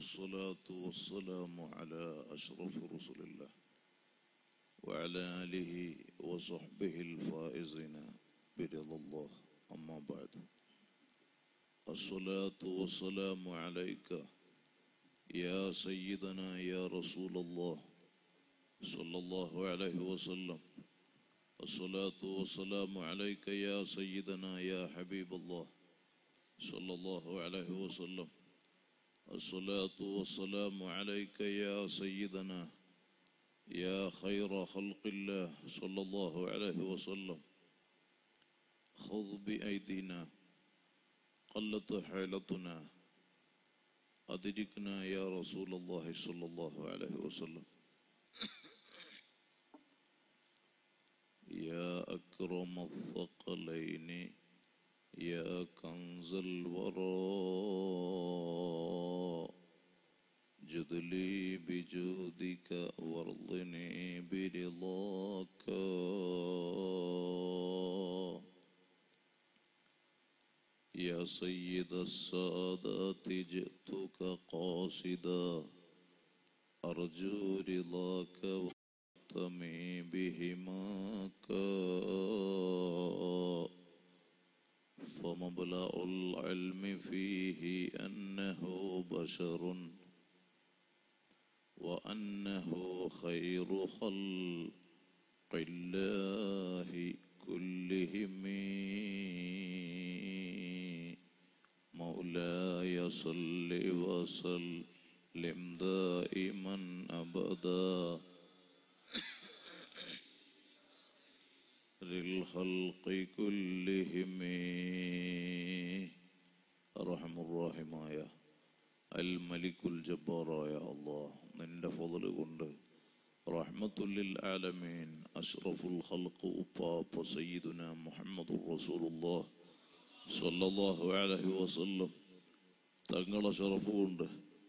والصلاة والسلام على أشرف رسل الله وعلى آله وصحبه الفائزين برضا الله أما بعد الصلاة والسلام عليك يا سيدنا يا رسول الله صلى الله عليه وسلم الصلاة والسلام عليك يا سيدنا يا حبيب الله صلى الله عليه وسلم الصلاة والسلام عليك يا سيدنا يا خير خلق الله صلى الله عليه وسلم خذ بأيدينا قلت حيلتنا أدركنا يا رسول الله صلى الله عليه وسلم يا أكرم الثقلين يا كنز الورى جد لي بجودك وارضني برضاك يا سيد السادات جئتك قاصدا أرجو رضاك واحتمي بهماك فمبلغ العلم فيه أنه بشر وأنه خير خلق الله كلهم مولاي صل وسلم دائما أبدا للخلق كلهم أرحم الراحمايا അൽമലിക്കുൽ ജബ്ബാറായ അള്ളാഹ് നിന്റെ ഫضل കൊണ്ട് റഹ്മത്തുല്ലിൽ ആലമീൻ അഷ്റഫുൽ ഖൽഖ് ഉപ്പാപ്പ സയ്യിദുന മുഹമ്മദ് റസൂലുള്ളാഹ് സ്വല്ലല്ലാഹു അലൈഹി വസല്ലം തങ്ങളെ ഷറഫ് കൊണ്ട്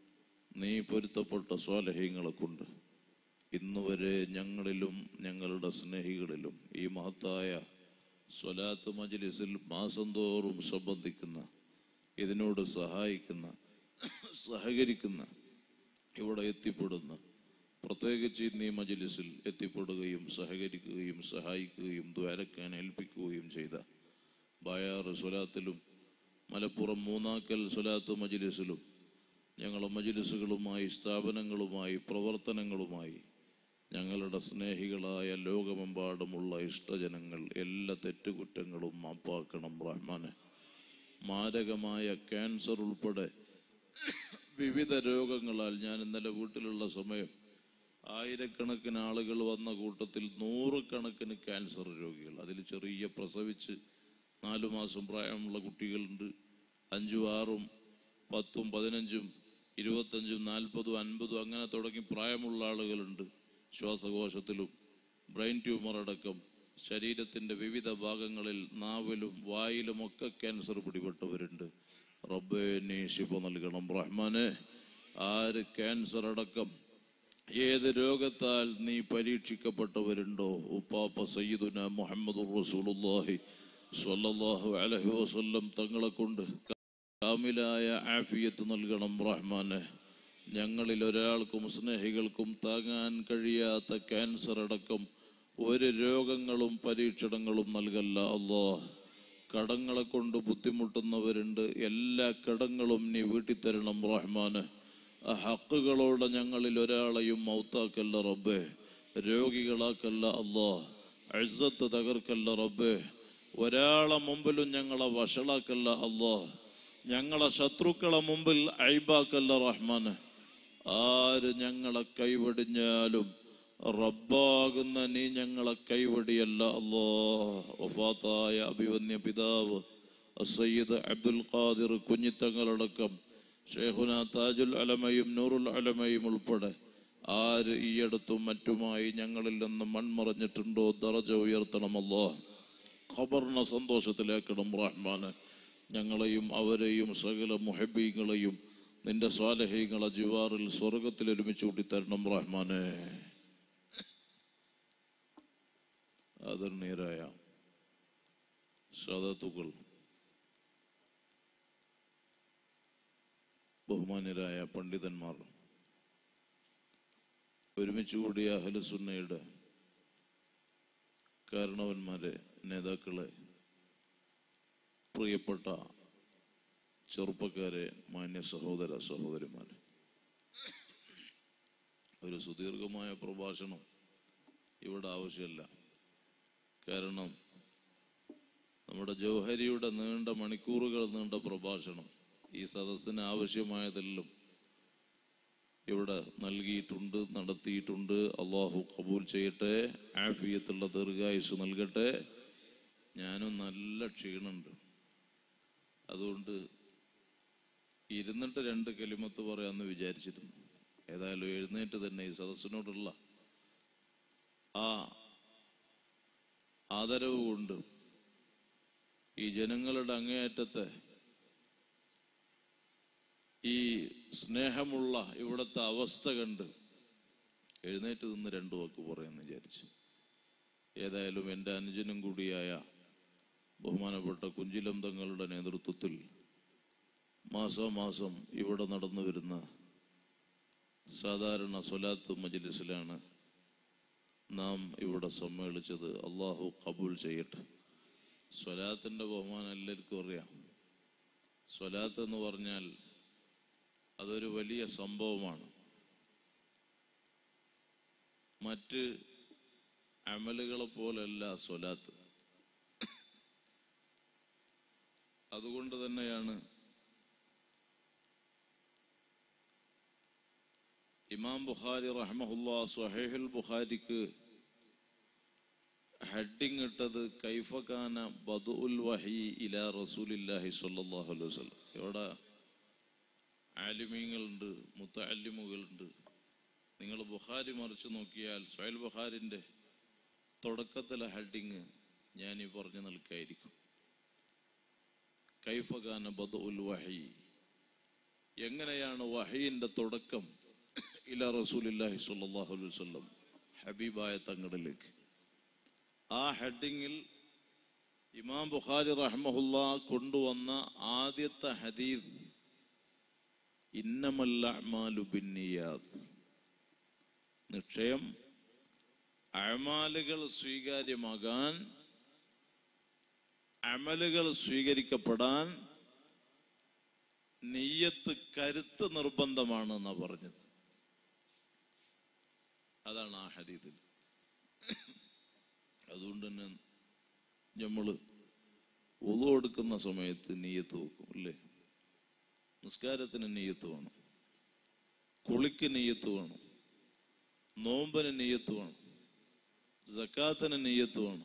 നീ പൊരുത്തപ്പെട്ട സ്വാലഹ്യങ്ങളെ കൊണ്ട് ഇന്ന് വരെ ഞങ്ങളിലും ഞങ്ങളുടെ സ്നേഹികളിലും ഈ മഹത്തായ സ്വലാത്ത് മജ്ലിസിൽ മാസം തോറും സംബന്ധിക്കുന്ന ഇതിനോട് സഹായിക്കുന്ന സഹകരിക്കുന്ന ഇവിടെ എത്തിപ്പെടുന്ന പ്രത്യേകിച്ച് ഇന്ന് ഈ മജ്ലിസിൽ എത്തിപ്പെടുകയും സഹകരിക്കുകയും സഹായിക്കുകയും ദ്വാരക്കാൻ ഏൽപ്പിക്കുകയും ചെയ്ത ബായാറ് സ്വലാത്തിലും മലപ്പുറം മൂന്നാക്കൽ സ്വലാത്ത് മജ്ലിസിലും ഞങ്ങളുടെ മജ്ലിസുകളുമായി സ്ഥാപനങ്ങളുമായി പ്രവർത്തനങ്ങളുമായി ഞങ്ങളുടെ സ്നേഹികളായ ലോകമെമ്പാടുമുള്ള ഇഷ്ടജനങ്ങൾ എല്ലാ തെറ്റുകുറ്റങ്ങളും മാപ്പാക്കണം റഹ്മാന് മാരകമായ ക്യാൻസർ ഉൾപ്പെടെ വിവിധ രോഗങ്ങളാൽ ഞാൻ ഇന്നലെ വീട്ടിലുള്ള സമയം ആയിരക്കണക്കിന് ആളുകൾ വന്ന കൂട്ടത്തിൽ നൂറുകണക്കിന് ക്യാൻസർ രോഗികൾ അതിൽ ചെറിയ പ്രസവിച്ച് നാലു മാസം പ്രായമുള്ള കുട്ടികളുണ്ട് അഞ്ചും ആറും പത്തും പതിനഞ്ചും ഇരുപത്തഞ്ചും നാൽപ്പതും അൻപതും അങ്ങനെ തുടങ്ങി പ്രായമുള്ള ആളുകളുണ്ട് ശ്വാസകോശത്തിലും ബ്രെയിൻ ട്യൂമർ അടക്കം ശരീരത്തിന്റെ വിവിധ ഭാഗങ്ങളിൽ നാവിലും വായിലും ഒക്കെ ക്യാൻസർ പിടിപെട്ടവരുണ്ട് റബ്ബേ നീ ശിവ നൽകണം റഹ്മാനെ ആര് ക്യാൻസർ അടക്കം ഏത് രോഗത്താൽ നീ പരീക്ഷിക്കപ്പെട്ടവരുണ്ടോ ഉപ്പാപ്പ സയ്യിദുന മുഹമ്മദ് റസൂലുള്ളാഹി സ്വല്ലല്ലാഹു അലൈഹി വസല്ലം തങ്ങളെ കൊണ്ട് കാമിലായ ആഫിയത്ത് നൽകണം റഹ്മാനെ ഞങ്ങളിൽ ഒരാൾക്കും സ്നേഹികൾക്കും താങ്ങാൻ കഴിയാത്ത ക്യാൻസർ അടക്കം ഒരു രോഗങ്ങളും പരീക്ഷണങ്ങളും നൽകല്ല അള്ളാഹ് കടങ്ങളെ കൊണ്ട് ബുദ്ധിമുട്ടുന്നവരുണ്ട് എല്ലാ കടങ്ങളും നീ വീട്ടിത്തരണം റഹ്മാന് ആ ഹക്കുകളോടെ ഞങ്ങളിൽ ഒരാളെയും മൗത്താക്കല്ല റബ്ബേ രോഗികളാക്കല്ല അള്ളാഹ് അഴ്സത്ത് തകർക്കല്ല റബ്ബേ ഒരാളെ മുമ്പിലും ഞങ്ങളെ വഷളാക്കല്ല അള്ളാഹ് ഞങ്ങളെ ശത്രുക്കളെ മുമ്പിൽ ഐബാക്കല്ല റഹ്മാന് ആര് ഞങ്ങളെ കൈവടിഞ്ഞാലും റബ്ബാകുന്ന നീ ഞങ്ങളെ കൈവടിയല്ല അല്ലോ വഫാത്തായ അഭിവന്യ പിതാവ് സയ്യിദ് അബ്ദുൽ ഖാദിർ കുഞ്ഞിത്തങ്ങളടക്കം ഷേഖുന താജുൽ അലമയും നൂറുൽ അലമയും ഉൾപ്പെടെ ആര് ഈയടുത്തും മറ്റുമായി ഞങ്ങളിൽ നിന്ന് മൺമറഞ്ഞിട്ടുണ്ടോ ദറജ ഉയർത്തണമല്ലോ ഖബറിനെ സന്തോഷത്തിലേക്കണം റഹ്മാന് ഞങ്ങളെയും അവരെയും സകല മുഹബീങ്ങളെയും നിന്റെ സ്വാലഹീങ്ങളെ ജിവാറിൽ സ്വർഗത്തിൽ ഒരുമിച്ച് കൂട്ടിത്തരണം റഹ്മാനെ ആദരണീയരായ സദത്തുകൾ ബഹുമാന്യരായ പണ്ഡിതന്മാർ ഒരുമിച്ച് കൂടിയ അഹലുസുന്നയുടെ കാരണവന്മാരെ നേതാക്കളെ പ്രിയപ്പെട്ട ചെറുപ്പക്കാരെ മാന്യ സഹോദര സഹോദരിമാരെ ഒരു സുദീർഘമായ പ്രഭാഷണം ഇവിടെ ആവശ്യമില്ല കാരണം നമ്മുടെ ജൗഹരിയുടെ നീണ്ട മണിക്കൂറുകൾ നീണ്ട പ്രഭാഷണം ഈ സദസ്സിന് ആവശ്യമായതെല്ലാം ഇവിടെ നൽകിയിട്ടുണ്ട് നടത്തിയിട്ടുണ്ട് അള്ളാഹു കബൂൽ ചെയ്യട്ടെ ആഫിയത്തുള്ള ദീർഘായുസ് നൽകട്ടെ ഞാനും നല്ല ക്ഷീണുണ്ട് അതുകൊണ്ട് ഇരുന്നിട്ട് രണ്ട് കലിമത്ത് പറയാമെന്ന് വിചാരിച്ചിരുന്നു ഏതായാലും എഴുന്നേറ്റ് തന്നെ ഈ സദസ്സിനോടുള്ള ആ ആദരവ് കൊണ്ട് ഈ ജനങ്ങളുടെ അങ്ങേയറ്റത്തെ ഈ സ്നേഹമുള്ള ഇവിടുത്തെ അവസ്ഥ കണ്ട് എഴുന്നേറ്റ് നിന്ന് രണ്ടു വാക്ക് പറയാമെന്ന് വിചാരിച്ചു ഏതായാലും എൻ്റെ അനുജനും കൂടിയായ ബഹുമാനപ്പെട്ട കുഞ്ചിലം തങ്ങളുടെ നേതൃത്വത്തിൽ മാസാമാസം ഇവിടെ നടന്നു വരുന്ന സാധാരണ സ്വലാത്ത് മജ്ലിസിലാണ് നാം ഇവിടെ സമ്മേളിച്ചത് അള്ളാഹു കബൂൽ ചെയ്യട്ടെ സ്വലാത്തിന്റെ ബഹുമാനം എല്ലാവർക്കും അറിയാം സ്വലാത്ത് എന്ന് പറഞ്ഞാൽ അതൊരു വലിയ സംഭവമാണ് മറ്റ് അമലുകളെ പോലല്ല സ്വലാത്ത് അതുകൊണ്ട് തന്നെയാണ് ഇമാം ബുഖാരി റഹ്മഹുല്ല സുഹൈഹുൽ ബുഖാരിക്ക് ഹെഡിങ് ഇട്ടത് കൈഫഖാന ബദുൽ വഹി ഇല റസൂലില്ലാഹി സ്വല്ലല്ലാഹു അലൈഹി വസല്ലം ഇവിടെ ആലിമീങ്ങളുണ്ട് മുത്തല്ലിമുകളുണ്ട് നിങ്ങൾ ബുഖാരി മറിച്ച് നോക്കിയാൽ സൊയൽ ബുഖാരിന്റെ തുടക്കത്തിലെ ഹെഡിങ് ഞാൻ ഈ പറഞ്ഞു നിൽക്കായിരിക്കും കൈഫഖാന ബദുൽ വഹി എങ്ങനെയാണ് വഹീന്റെ തുടക്കം ഇല റസൂലില്ലാഹി സ്വല്ലല്ലാഹു അലൈഹി വസല്ലം ഹബീബായ തങ്ങളിലേക്ക് ആ ഹെഡിങ്ങിൽ ഇമാം ബുഖാരി റഹ്മഹുല്ല കൊണ്ടുവന്ന ആദ്യത്തെ ഹദീദ് ഇന്നമല്ല അഅ്മാലു ബിന്നിയാത്ത് നിക്ഷയം അഴമാലുകൾ സ്വീകാര്യമാകാൻ അമലുകൾ സ്വീകരിക്കപ്പെടാൻ നെയ്യത്ത് കരുത്ത് നിർബന്ധമാണ് എന്നാ പറഞ്ഞത് അതാണ് ആ ഹദീദിൽ അതുകൊണ്ട് തന്നെ നമ്മള് ഉളു എടുക്കുന്ന സമയത്ത് നെയ്യത്ത് വെക്കും അല്ലേ നിസ്കാരത്തിന് നെയ്യത്ത് വേണം കുളിക്ക് നെയ്യത്ത് വേണം നോമ്പിന് നെയ്യത്ത് വേണം സക്കാത്തിന് നെയ്യത്ത് വേണം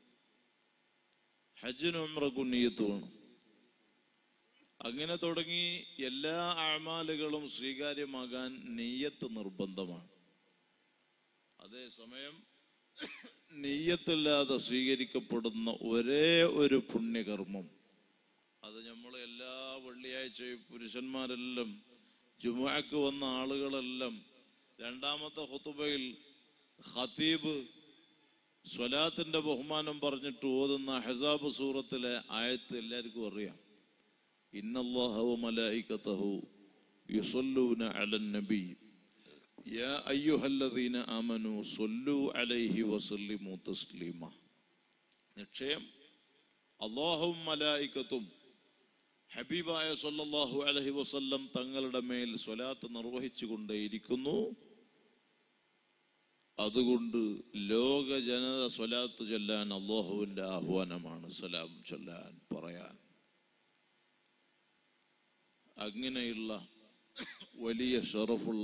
ഹജ്ജിന് ഉമ്രക്കും നെയ്യത്ത് വേണം അങ്ങനെ തുടങ്ങി എല്ലാ അമാലുകളും സ്വീകാര്യമാകാൻ നെയ്യത്ത് നിർബന്ധമാണ് അതേസമയം നെയ്യത്തില്ലാതെ സ്വീകരിക്കപ്പെടുന്ന ഒരേ ഒരു പുണ്യകർമ്മം അത് നമ്മൾ എല്ലാ വെള്ളിയാഴ്ചയും പുരുഷന്മാരെല്ലാം ജുമാക്ക് വന്ന ആളുകളെല്ലാം രണ്ടാമത്തെ ഹുത്തുബയിൽ ഖത്തീബ് സ്വലാത്തിന്റെ ബഹുമാനം പറഞ്ഞിട്ട് ഓതുന്ന ഹസാബ് സൂറത്തിലെ ആയത്ത് എല്ലാവർക്കും അറിയാം ഇന്നല്ലാഹ വ മലായികതഹു യുസല്ലൂന അലൻ നബി യാ അയ്യുഹല്ലദീന ആമനു സല്ലു അലൈഹി വസല്ലിമു തസ്ലീമ നിക്ഷയം അള്ളാഹും മലായിക്കത്തും ഹബീബായ സല്ലല്ലാഹു അലൈഹി വസല്ലം തങ്ങളുടെ മേൽ സ്വലാത്ത് നിർവഹിച്ചു കൊണ്ടേയിരിക്കുന്നു അതുകൊണ്ട് ലോക ജനത സ്വലാത്ത് ചൊല്ലാൻ അള്ളാഹുവിന്റെ ആഹ്വാനമാണ് സലാം ചൊല്ലാൻ പറയാൻ അങ്ങനെയുള്ള വലിയ ഷറഫുള്ള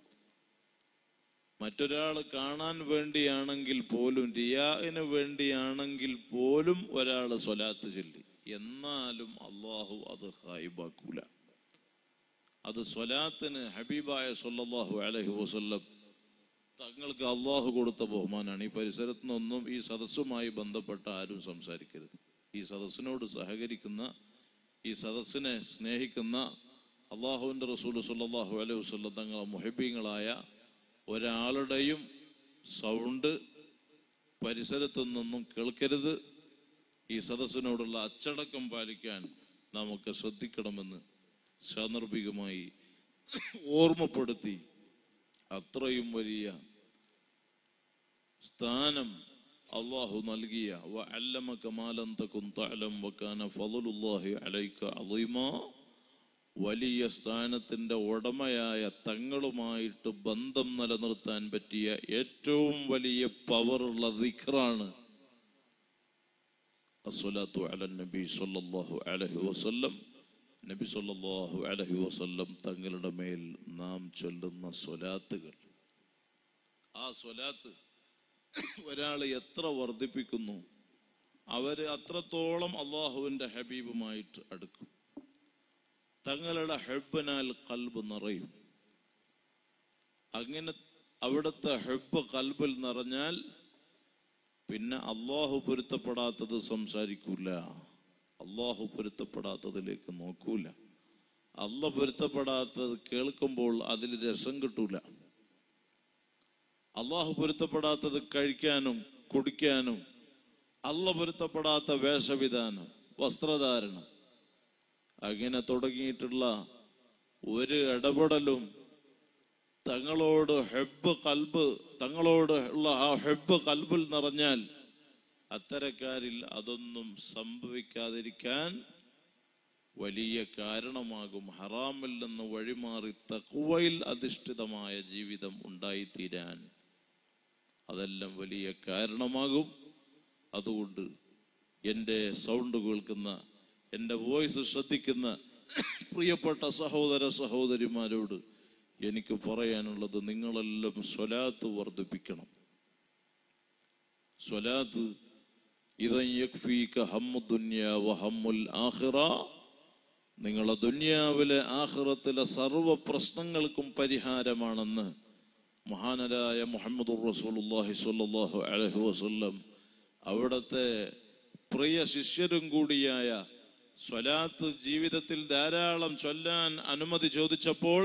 മറ്റൊരാൾ കാണാൻ വേണ്ടിയാണെങ്കിൽ പോലും റിയാന് വേണ്ടിയാണെങ്കിൽ പോലും ഒരാൾ സ്വലാത്ത് ചൊല്ലി എന്നാലും അള്ളാഹു അത് ഹായിബാക്കൂല അത് സ്വലാത്തിന് ഹബീബായ സല്ലല്ലാഹു അലൈഹി വസല്ലം തങ്ങൾക്ക് അള്ളാഹു കൊടുത്ത ബഹുമാനാണ് ഈ പരിസരത്തു നിന്നൊന്നും ഈ സദസ്സുമായി ബന്ധപ്പെട്ട ആരും സംസാരിക്കരുത് ഈ സദസ്സിനോട് സഹകരിക്കുന്ന ഈ സദസ്സിനെ സ്നേഹിക്കുന്ന അള്ളാഹുവിൻ്റെ റസൂൽ സല്ലല്ലാഹു അലൈഹി വസല്ലം തങ്ങളെ മുഹബീങ്ങളായ ഒരാളുടെയും സൗണ്ട് പരിസരത്തു നിന്നും കേൾക്കരുത് ഈ സദസ്സിനോടുള്ള അച്ചടക്കം പാലിക്കാൻ നമുക്ക് ശ്രദ്ധിക്കണമെന്ന് സാന്ദർഭികമായി ഓർമ്മപ്പെടുത്തി അത്രയും വലിയ സ്ഥാനം അള്ളാഹു നൽകിയ വഅല്ലമക മാ ലം തകുൻ തഅലം വകാന ഫളലുല്ലാഹി അലൈക അളീമാ വലിയ സ്ഥാനത്തിന്റെ ഉടമയായ തങ്ങളുമായിട്ട് ബന്ധം നിലനിർത്താൻ പറ്റിയ ഏറ്റവും വലിയ പവറുള്ള ദിഖറാണ് അസ്സലാത്തു അല നബി സല്ലല്ലാഹു അലൈഹി വസല്ലം നബി സല്ലല്ലാഹു അലൈഹി വസല്ലം തങ്ങളുടെ മേൽ നാം ചൊല്ലുന്ന സ്വലാത്തുകൾ ആ സ്വലാത്ത് ഒരാൾ എത്ര വർദ്ധിപ്പിക്കുന്നു അവര് അത്രത്തോളം അള്ളാഹുവിന്റെ ഹബീബുമായിട്ട് അടുക്കും തങ്ങളുടെ ഹെബിനാൽ കൽബ് നിറയും അങ്ങനെ അവിടുത്തെ ഹെബ് കൽബിൽ നിറഞ്ഞാൽ പിന്നെ അള്ളാഹു പൊരുത്തപ്പെടാത്തത് സംസാരിക്കൂല അള്ളാഹു പൊരുത്തപ്പെടാത്തതിലേക്ക് നോക്കൂല അല്ല പൊരുത്തപ്പെടാത്തത് കേൾക്കുമ്പോൾ അതിൽ രസം കിട്ടൂല അള്ളാഹു പൊരുത്തപ്പെടാത്തത് കഴിക്കാനും കുടിക്കാനും അല്ല പൊരുത്തപ്പെടാത്ത വേഷവിധാനം വസ്ത്രധാരണം അങ്ങനെ തുടങ്ങിയിട്ടുള്ള ഒരു ഇടപെടലും തങ്ങളോട് ഹെബ് കൽബ് തങ്ങളോട് ഉള്ള ആ ഹെബ് കൽബിൽ നിറഞ്ഞാൽ അത്തരക്കാരിൽ അതൊന്നും സംഭവിക്കാതിരിക്കാൻ വലിയ കാരണമാകും ഹറാമിൽ നിന്ന് വഴിമാറി തക്കുവയിൽ അധിഷ്ഠിതമായ ജീവിതം ഉണ്ടായിത്തീരാൻ അതെല്ലാം വലിയ കാരണമാകും അതുകൊണ്ട് എൻ്റെ സൗണ്ട് കേൾക്കുന്ന എൻ്റെ വോയിസ് ശ്രദ്ധിക്കുന്ന പ്രിയപ്പെട്ട സഹോദര സഹോദരിമാരോട് എനിക്ക് പറയാനുള്ളത് നിങ്ങളെല്ലാം സ്വലാത്ത് വർദ്ധിപ്പിക്കണം സ്വലാത്ത് ഇതൻ യക്ഫീക ഹമ്മു ദുനിയ വഹമ്മുൽ ആഖിറ നിങ്ങളെ ദുനിയാവിലെ ആഖിറത്തിലെ സർവ പ്രശ്നങ്ങൾക്കും പരിഹാരമാണെന്ന് മഹാനരായ മുഹമ്മദ് റസൂലുള്ളാഹി സ്വല്ലല്ലാഹു അലൈഹി വസല്ലം അവിടുത്തെ പ്രിയ ശിഷ്യരും കൂടിയായ സ്വലാത്ത് ജീവിതത്തിൽ ധാരാളം ചൊല്ലാൻ അനുമതി ചോദിച്ചപ്പോൾ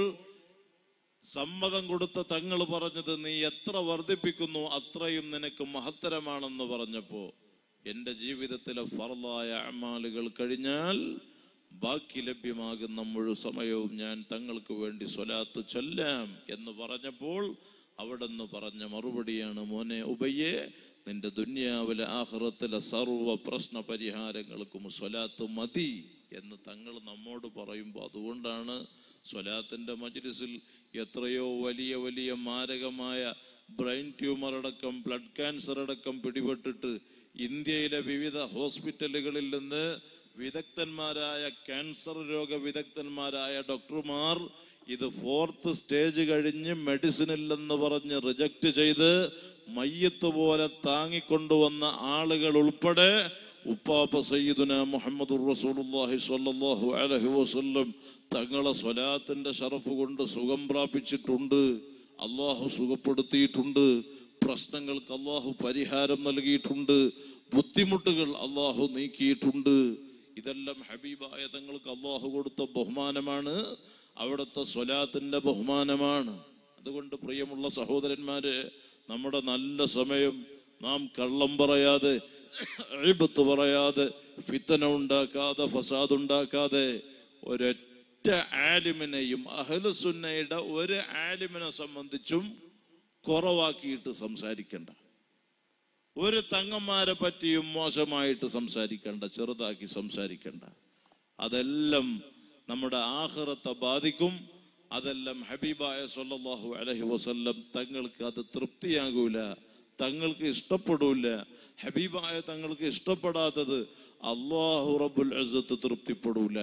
സമ്മതം കൊടുത്ത തങ്ങൾ പറഞ്ഞത് നീ എത്ര വർദ്ധിപ്പിക്കുന്നു അത്രയും നിനക്ക് മഹത്തരമാണെന്ന് പറഞ്ഞപ്പോ എന്റെ ജീവിതത്തിലെ ഫർലായ അമാലുകൾ കഴിഞ്ഞാൽ ബാക്കി ലഭ്യമാകുന്ന മുഴു സമയവും ഞാൻ തങ്ങൾക്ക് വേണ്ടി സ്വലാത്ത് ചൊല്ലാം എന്ന് പറഞ്ഞപ്പോൾ അവിടുന്ന് പറഞ്ഞ മറുപടിയാണ് മോനെ ഉബയ്യെ നിന്റെ ദുന്യാവിലെ ആഹ്റത്തിലെ സർവ പ്രശ്ന പരിഹാരങ്ങൾക്കും സ്വലാത്ത് മതി എന്ന് തങ്ങൾ നമ്മോട് പറയുമ്പോൾ അതുകൊണ്ടാണ് സ്വലാത്തിന്റെ മജ്ലിസിൽ എത്രയോ വലിയ വലിയ മാരകമായ ബ്രെയിൻ ട്യൂമർ അടക്കം ബ്ലഡ് ക്യാൻസർ അടക്കം പിടിപെട്ടിട്ട് ഇന്ത്യയിലെ വിവിധ ഹോസ്പിറ്റലുകളിൽ നിന്ന് വിദഗ്ധന്മാരായ ക്യാൻസർ രോഗ വിദഗ്ധന്മാരായ ഡോക്ടർമാർ ഇത് ഫോർത്ത് സ്റ്റേജ് കഴിഞ്ഞ് മെഡിസിൻ ഇല്ലെന്ന് പറഞ്ഞ് റിജക്ട് ചെയ്ത് മയ്യത്ത് പോലെ താങ്ങിക്കൊണ്ടുവന്ന ആളുകൾ ഉൾപ്പെടെ ഉപ്പാപ്പ സയ്യിദുന മുഹമ്മദ് റസൂലുള്ളാഹി സ്വല്ലല്ലാഹു അലൈഹി വസല്ലം തങ്ങളെ സ്വലാത്തിന്റെ ഷറഫ് കൊണ്ട് സുഖം പ്രാപിച്ചിട്ടുണ്ട് അള്ളാഹു സുഖപ്പെടുത്തിയിട്ടുണ്ട് പ്രശ്നങ്ങൾക്ക് അള്ളാഹു പരിഹാരം നൽകിയിട്ടുണ്ട് ബുദ്ധിമുട്ടുകൾ അള്ളാഹു നീക്കിയിട്ടുണ്ട് ഇതെല്ലാം ഹബീബായ തങ്ങൾക്ക് അള്ളാഹു കൊടുത്ത ബഹുമാനമാണ് അവിടുത്തെ സ്വലാത്തിന്റെ ബഹുമാനമാണ് അതുകൊണ്ട് പ്രിയമുള്ള സഹോദരന്മാരെ നമ്മുടെ നല്ല സമയം നാം കള്ളം പറയാതെ അഴിബത്ത് പറയാതെ ഫിത്തന ഉണ്ടാക്കാതെ ഫസാദ് ഉണ്ടാക്കാതെ ഒരൊറ്റ ആലിമിനെയും അഹലുസുന്നയുടെ ഒരു ആലിമിനെ സംബന്ധിച്ചും കുറവാക്കിയിട്ട് സംസാരിക്കണ്ട ഒരു തങ്ങന്മാരെ പറ്റിയും മോശമായിട്ട് സംസാരിക്കണ്ട ചെറുതാക്കി സംസാരിക്കണ്ട അതെല്ലാം നമ്മുടെ ആഹ്റത്തെ ബാധിക്കും അതെല്ലാം ഹബീബായ സല്ലല്ലാഹു അലൈഹി വസല്ലം തങ്ങൾക്ക് അത് തൃപ്തിയാകൂല തങ്ങൾക്ക് ഇഷ്ടപ്പെടൂല ഹബീബായ തങ്ങൾക്ക് ഇഷ്ടപ്പെടാത്തത് അള്ളാഹു റബ്ബുൽ അസത്ത് തൃപ്തിപ്പെടൂല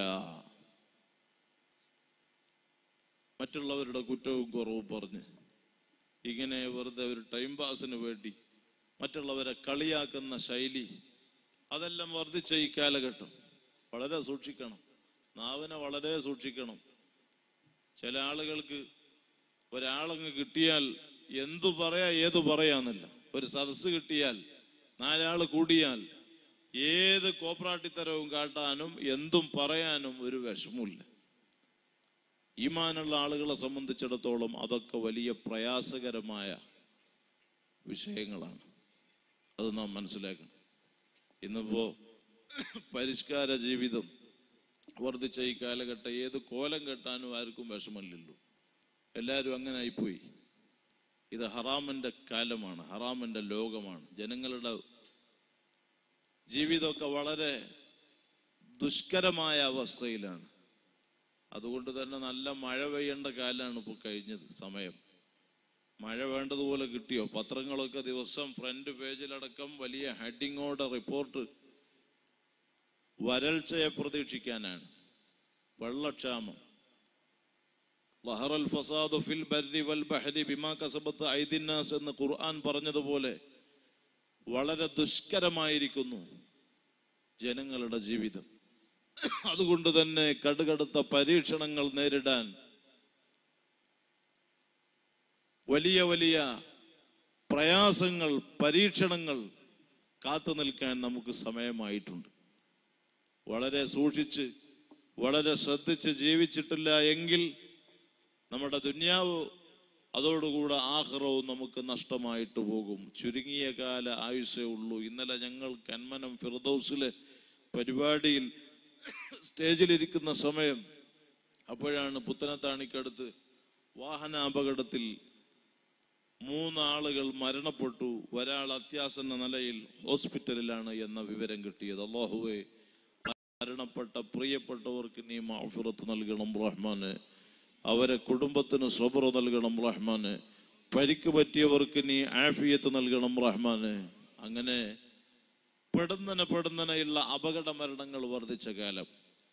മറ്റുള്ളവരുടെ കുറ്റവും കുറവും പറഞ്ഞ് ഇങ്ങനെ വെറുതെ ഒരു ടൈം പാസിന് വേണ്ടി മറ്റുള്ളവരെ കളിയാക്കുന്ന ശൈലി അതെല്ലാം വർദ്ധിച്ച ഈ കാലഘട്ടം വളരെ സൂക്ഷിക്കണം നാവിനെ വളരെ സൂക്ഷിക്കണം ചില ആളുകൾക്ക് ഒരാളങ്ങ് കിട്ടിയാൽ എന്തു പറയാ ഏതു പറയാന്നില്ല ഒരു സദസ്സ് കിട്ടിയാൽ നാലാള് കൂടിയാൽ ഏത് കോപ്രാട്ടിത്തരവും കാട്ടാനും എന്തും പറയാനും ഒരു വിഷമില്ല ഈമാനുള്ള ആളുകളെ സംബന്ധിച്ചിടത്തോളം അതൊക്കെ വലിയ പ്രയാസകരമായ വിഷയങ്ങളാണ് അത് നാം മനസ്സിലാക്കണം ഇന്നിപ്പോ പരിഷ്കാര ജീവിതം വർദ്ധിച്ച ഈ കാലഘട്ടം ഏത് കോലം കെട്ടാനും ആർക്കും വിഷമമില്ലല്ലോ എല്ലാവരും അങ്ങനെ ആയിപ്പോയി ഇത് ഹറാമിന്റെ കാലമാണ് ഹറാമിന്റെ ലോകമാണ് ജനങ്ങളുടെ ജീവിതമൊക്കെ വളരെ ദുഷ്കരമായ അവസ്ഥയിലാണ് അതുകൊണ്ട് തന്നെ നല്ല മഴ പെയ്യേണ്ട കാലമാണ് ഇപ്പോൾ കഴിഞ്ഞത് സമയം മഴ വേണ്ടതുപോലെ കിട്ടിയോ പത്രങ്ങളൊക്കെ ദിവസം ഫ്രണ്ട് പേജിലടക്കം വലിയ ഹെഡിങ്ങോടെ റിപ്പോർട്ട് വരൾച്ചയെ പ്രതീക്ഷിക്കാനാണ് വെള്ളക്ഷാമം ലഹറൽ ഫസാദു ഫിൽ ബർരി വൽ ബഹരി ബിമാ കസബത്ത് ഐദിന്നാസ് എന്ന് ഖുർആൻ പറഞ്ഞതുപോലെ വളരെ ദുഷ്കരമായിരിക്കുന്നു ജനങ്ങളുടെ ജീവിതം അതുകൊണ്ട് തന്നെ കടുകടുത്ത പരീക്ഷണങ്ങൾ നേരിടാൻ വലിയ വലിയ പ്രയാസങ്ങൾ പരീക്ഷണങ്ങൾ കാത്തു നിൽക്കാൻ നമുക്ക് സമയമായിട്ടുണ്ട് വളരെ സൂക്ഷിച്ച് വളരെ ശ്രദ്ധിച്ച് ജീവിച്ചിട്ടില്ല എങ്കിൽ നമ്മുടെ ദുന്യാവ് അതോടുകൂടെ ആഹ്റവും നമുക്ക് നഷ്ടമായിട്ട് പോകും ചുരുങ്ങിയ കാല ആയുസേ ഉള്ളൂ ഇന്നലെ ഞങ്ങൾ കന്മനം ഫിർദൌസിലെ പരിപാടിയിൽ സ്റ്റേജിലിരിക്കുന്ന സമയം അപ്പോഴാണ് പുത്തനത്താണിക്കടുത്ത് വാഹന അപകടത്തിൽ മൂന്നാളുകൾ മരണപ്പെട്ടു ഒരാൾ അത്യാസന്ന നിലയിൽ ഹോസ്പിറ്റലിലാണ് എന്ന വിവരം കിട്ടിയത് അള്ളാഹുവെ മരണപ്പെട്ട പ്രിയപ്പെട്ടവർക്ക് നീ മാഫിറത്ത് നൽകണം റഹ്മാന് അവരെ കുടുംബത്തിന് സ്വബറ നൽകണം റഹ്മാന് പരിക്ക് പറ്റിയവർക്ക് നീ ആഫിയത്ത് നൽകണം റഹ്മാന് അങ്ങനെ പെടുന്നനെ പെടുന്നനെയുള്ള അപകട മരണങ്ങൾ വർദ്ധിച്ച കാലം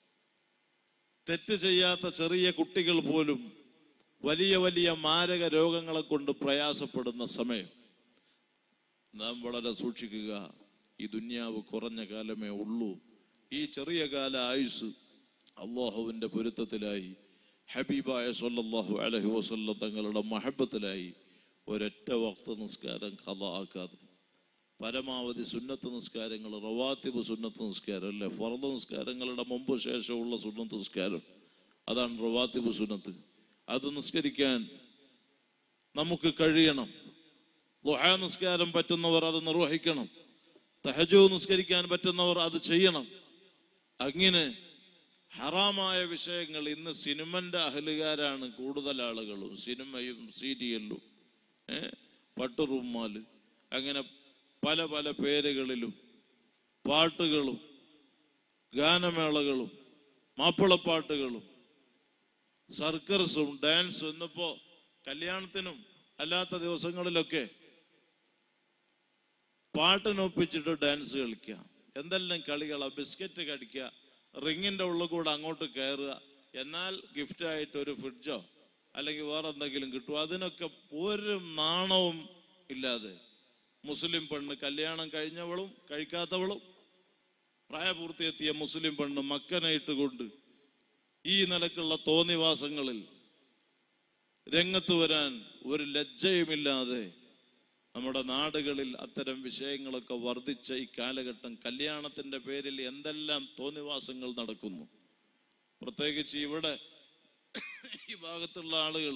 തെറ്റ് ചെയ്യാത്ത ചെറിയ കുട്ടികൾ പോലും വലിയ വലിയ മാരക രോഗങ്ങളെ കൊണ്ട് പ്രയാസപ്പെടുന്ന സമയം നാം വളരെ സൂക്ഷിക്കുക ഈ ദുന്യാവ് കുറഞ്ഞ കാലമേ ഉള്ളൂ ഈ ചെറിയ കാല ആയുസ് അള്ളാഹുവിന്റെ പൊരുത്തത്തിലായി ഹബീബായ സല്ലല്ലാഹു അലൈഹി വസല്ലം തങ്ങളുടെ മഹബത്തിലായി ഒരൊറ്റ വക്ത നിസ്കാരം കഥ ആക്കാതെ പരമാവധി സുന്നത്ത് നിസ്കാരങ്ങൾ റവാത്തിബ് സുന്നത്ത് നിസ്കാരം അല്ലെ ഫറദ് നിസ്കാരങ്ങളുടെ മുമ്പ് ശേഷമുള്ള സുന്നത്ത് നിസ്കാരം അതാണ് റവാത്തിബ് സുന്നത്ത് അത് നിസ്കരിക്കാൻ നമുക്ക് കഴിയണം ളുഹാ നിസ്കാരം പറ്റുന്നവർ അത് നിർവഹിക്കണം തഹജു നിസ്കരിക്കാൻ പറ്റുന്നവർ അത് ചെയ്യണം അങ്ങനെ ഹറാമായ വിഷയങ്ങൾ ഇന്ന് സിനിമന്റെ അഹലുകാരാണ് കൂടുതൽ ആളുകളും സിനിമയും സീരിയലും ഏ പട്ടുറുമാല് അങ്ങനെ പല പല പേരുകളിലും പാട്ടുകളും ഗാനമേളകളും മാപ്പിളപ്പാട്ടുകളും സർക്കസും ഡാൻസും ഇന്നിപ്പോ കല്യാണത്തിനും അല്ലാത്ത ദിവസങ്ങളിലൊക്കെ പാട്ടിനൊപ്പിച്ചിട്ട് ഡാൻസ് കളിക്കുക എന്തെല്ലാം കളികളാ ബിസ്ക്കറ്റ് കടിക്കുക റിങ്ങിന്റെ ഉള്ളിൽ കൂടെ അങ്ങോട്ട് കയറുക എന്നാൽ ഗിഫ്റ്റ് ആയിട്ട് ഒരു ഫ്രിഡ്ജോ അല്ലെങ്കിൽ വേറെ എന്തെങ്കിലും കിട്ടും അതിനൊക്കെ ഒരു നാണവും ഇല്ലാതെ മുസ്ലിം പെണ്ണ് കല്യാണം കഴിഞ്ഞവളും കഴിക്കാത്തവളും പ്രായപൂർത്തിയെത്തിയ മുസ്ലിം പെണ്ണ് മക്കനായിട്ട് കൊണ്ട് ഈ നിലക്കുള്ള തോന്നിവാസങ്ങളിൽ രംഗത്ത് വരാൻ ഒരു ലജ്ജയുമില്ലാതെ നമ്മുടെ നാടുകളിൽ അത്തരം വിഷയങ്ങളൊക്കെ വർദ്ധിച്ച ഈ കാലഘട്ടം കല്യാണത്തിന്റെ പേരിൽ എന്തെല്ലാം തോന്നിവാസങ്ങൾ നടക്കുന്നു പ്രത്യേകിച്ച് ഇവിടെ ഈ ഭാഗത്തുള്ള ആളുകൾ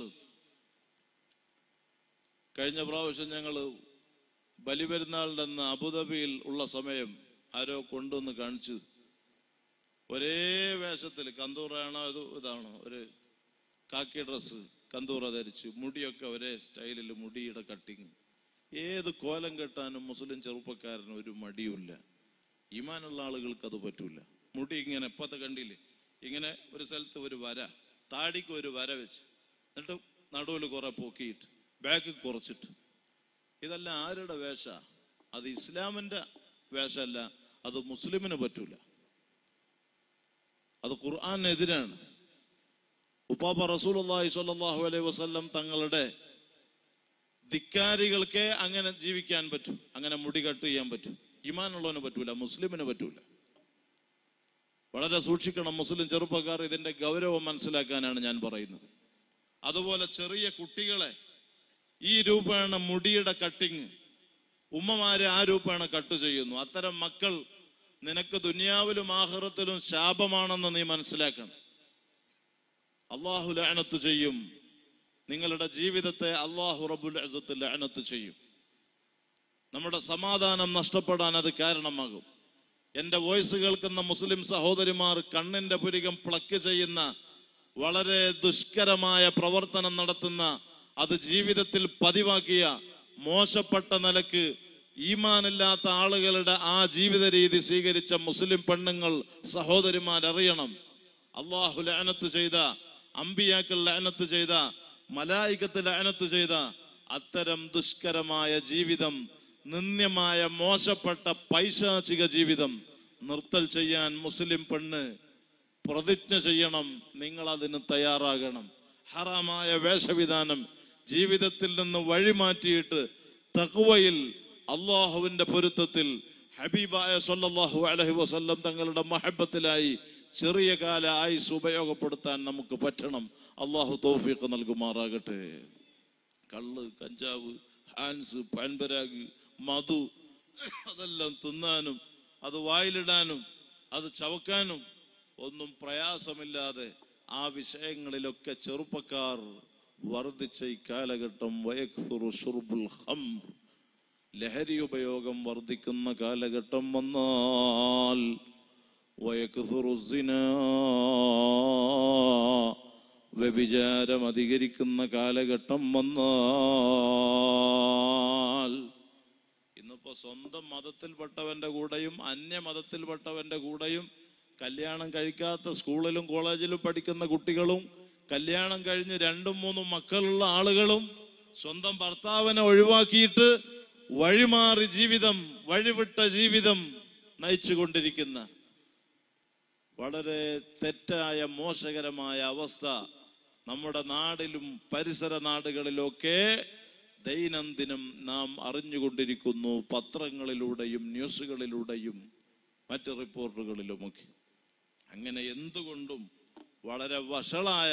കഴിഞ്ഞ പ്രാവശ്യം ഞങ്ങൾ ബലിപെരുന്നാളിന്റെ അന്ന് അബുദാബിയിൽ ഉള്ള സമയം ആരോ കൊണ്ടുവന്ന് കാണിച്ചു ഒരേ വേഷത്തിൽ കന്തൂറാണോ അത് ഇതാണോ ഒരു കാക്കി ഡ്രസ്സ് കന്തൂറ ധരിച്ച് മുടിയൊക്കെ ഒരേ സ്റ്റൈലിൽ മുടിയുടെ കട്ടിങ് ഏത് കോലം കെട്ടാനും മുസ്ലിം ചെറുപ്പക്കാരന് ഒരു മടിയുമില്ല ഈമാനുള്ള ആളുകൾക്ക് അത് പറ്റൂല മുടി ഇങ്ങനെ ഇപ്പത്തെ കണ്ടില്ലേ ഇങ്ങനെ ഒരു സ്ഥലത്ത് ഒരു വര താടിക്ക് ഒരു വര വെച്ച് എന്നിട്ട് നടുവിൽ കുറെ പൊക്കിയിട്ട് ബാക്ക് കുറച്ചിട്ട് ഇതെല്ലാം ആരുടെ വേഷ അത് ഇസ്ലാമിന്റെ വേഷമല്ല അത് മുസ്ലിമിന് പറ്റൂല അത് ഖുർആാനെതിരാണ് ഉപ്പാപ്പ റസൂലുള്ളാഹി സ്വല്ലല്ലാഹു അലൈഹി വസല്ലം തങ്ങളുടെ ധിക്കാരികൾക്ക് അങ്ങനെ ജീവിക്കാൻ പറ്റും അങ്ങനെ മുടി കട്ട് ചെയ്യാൻ പറ്റും ഇമാനുള്ളവന് പറ്റൂല മുസ്ലിമിന് പറ്റൂല വളരെ സൂക്ഷിക്കണം മുസ്ലിം ചെറുപ്പക്കാർ ഇതിന്റെ ഗൗരവം മനസ്സിലാക്കാനാണ് ഞാൻ പറയുന്നത് അതുപോലെ ചെറിയ കുട്ടികളെ ഈ രൂപേണ മുടിയുടെ കട്ടിങ് ഉമ്മമാര് ആ രൂപേണ കട്ട് ചെയ്യുന്നു അത്തരം മക്കൾ നിനക്ക് ദുനിയാവിലും ആഹ്റത്തിലും ശാപമാണെന്ന് നീ മനസ്സിലാക്കണം അള്ളാഹു ലാനത്ത് ചെയ്യും നിങ്ങളുടെ ജീവിതത്തെ അള്ളാഹു റബുൽ അസത്ത് ലാനത്ത് ചെയ്യും നമ്മുടെ സമാധാനം നഷ്ടപ്പെടാൻ അത് കാരണമാകും എൻ്റെ വോയിസ് കേൾക്കുന്ന മുസ്ലിം സഹോദരിമാർ കണ്ണിന്റെ പുരികം പ്ലക്ക് ചെയ്യുന്ന വളരെ ദുഷ്കരമായ പ്രവർത്തനം നടത്തുന്ന അത് ജീവിതത്തിൽ പതിവാക്കിയ മോശപ്പെട്ട നിലക്ക് ഈമാനില്ലാത്ത ആളുകളുടെ ആ ജീവിത രീതി സ്വീകരിച്ച മുസ്ലിം പെണ്ണുങ്ങൾ സഹോദരിമാരറിയണം അള്ളാഹു ലാനത്ത് ചെയ്ത അമ്പിയാക്കൾ ലാനത്ത് ചെയ്ത മലായികത്ത് ലാനത്ത് ചെയ്ത അത്തരം ദുഷ്കരമായ ജീവിതം നിന്ദ്യമായ മോശപ്പെട്ട പൈശാചിക ജീവിതം നിർത്തൽ ചെയ്യാൻ മുസ്ലിം പെണ്ണ് പ്രതിജ്ഞ ചെയ്യണം നിങ്ങൾ അതിന് തയ്യാറാകണം ഹറാമായ വേഷവിധാനം ജീവിതത്തിൽ നിന്ന് വഴിമാറ്റിയിട്ട് തഖ്വയിൽ അള്ളാഹുവിന്റെ പൊരുത്തത്തിൽ ഹബീബായ സല്ലല്ലാഹു അലൈഹി വസല്ലം തങ്ങളുടെ മഹബത്തിലായി ചെറിയ കാല ആയുസ് ഉപയോഗപ്പെടുത്താൻ നമുക്ക് പറ്റണം അള്ളാഹു തൗഫീഖ് നൽകുമാറാകട്ടെ കള്ള് കഞ്ചാവ് ഹാൻസ് പാൻപരാഗ് മധു അതെല്ലാം തിന്നാനും അത് വായിലിടാനും അത് ചവക്കാനും ഒന്നും പ്രയാസമില്ലാതെ ആ വിഷയങ്ങളിലൊക്കെ ചെറുപ്പക്കാർ വർദ്ധിച്ച ഈ കാലഘട്ടം വയക്തുറു ഷുർബുൽ ഹംർ ലഹരി ഉപയോഗം വർദ്ധിക്കുന്ന കാലഘട്ടം വന്നാൽ വയക്തുറു സിനാ വ്യഭിചാരം അധികരിക്കുന്ന കാലഘട്ടം വന്നാൽ ഇന്നിപ്പോ സ്വന്തം മതത്തിൽപ്പെട്ടവന്റെ കൂടെയും അന്യ മതത്തിൽപ്പെട്ടവന്റെ കൂടെയും കല്യാണം കഴിക്കാത്ത സ്കൂളിലും കോളേജിലും പഠിക്കുന്ന കുട്ടികളും കല്യാണം കഴിഞ്ഞ് രണ്ടും മൂന്നും മക്കളുള്ള ആളുകളും സ്വന്തം ഭർത്താവിനെ ഒഴിവാക്കിയിട്ട് വഴിമാറി ജീവിതം വഴിവിട്ട ജീവിതം നയിച്ചുകൊണ്ടിരിക്കുന്ന വളരെ തെറ്റായ മോശകരമായ അവസ്ഥ നമ്മുടെ നാടിലും പരിസര നാടുകളിലൊക്കെ ദൈനംദിനം നാം അറിഞ്ഞുകൊണ്ടിരിക്കുന്നു പത്രങ്ങളിലൂടെയും ന്യൂസുകളിലൂടെയും മറ്റ് റിപ്പോർട്ടുകളിലുമൊക്കെ അങ്ങനെ എന്തുകൊണ്ടും വളരെ വഷളായ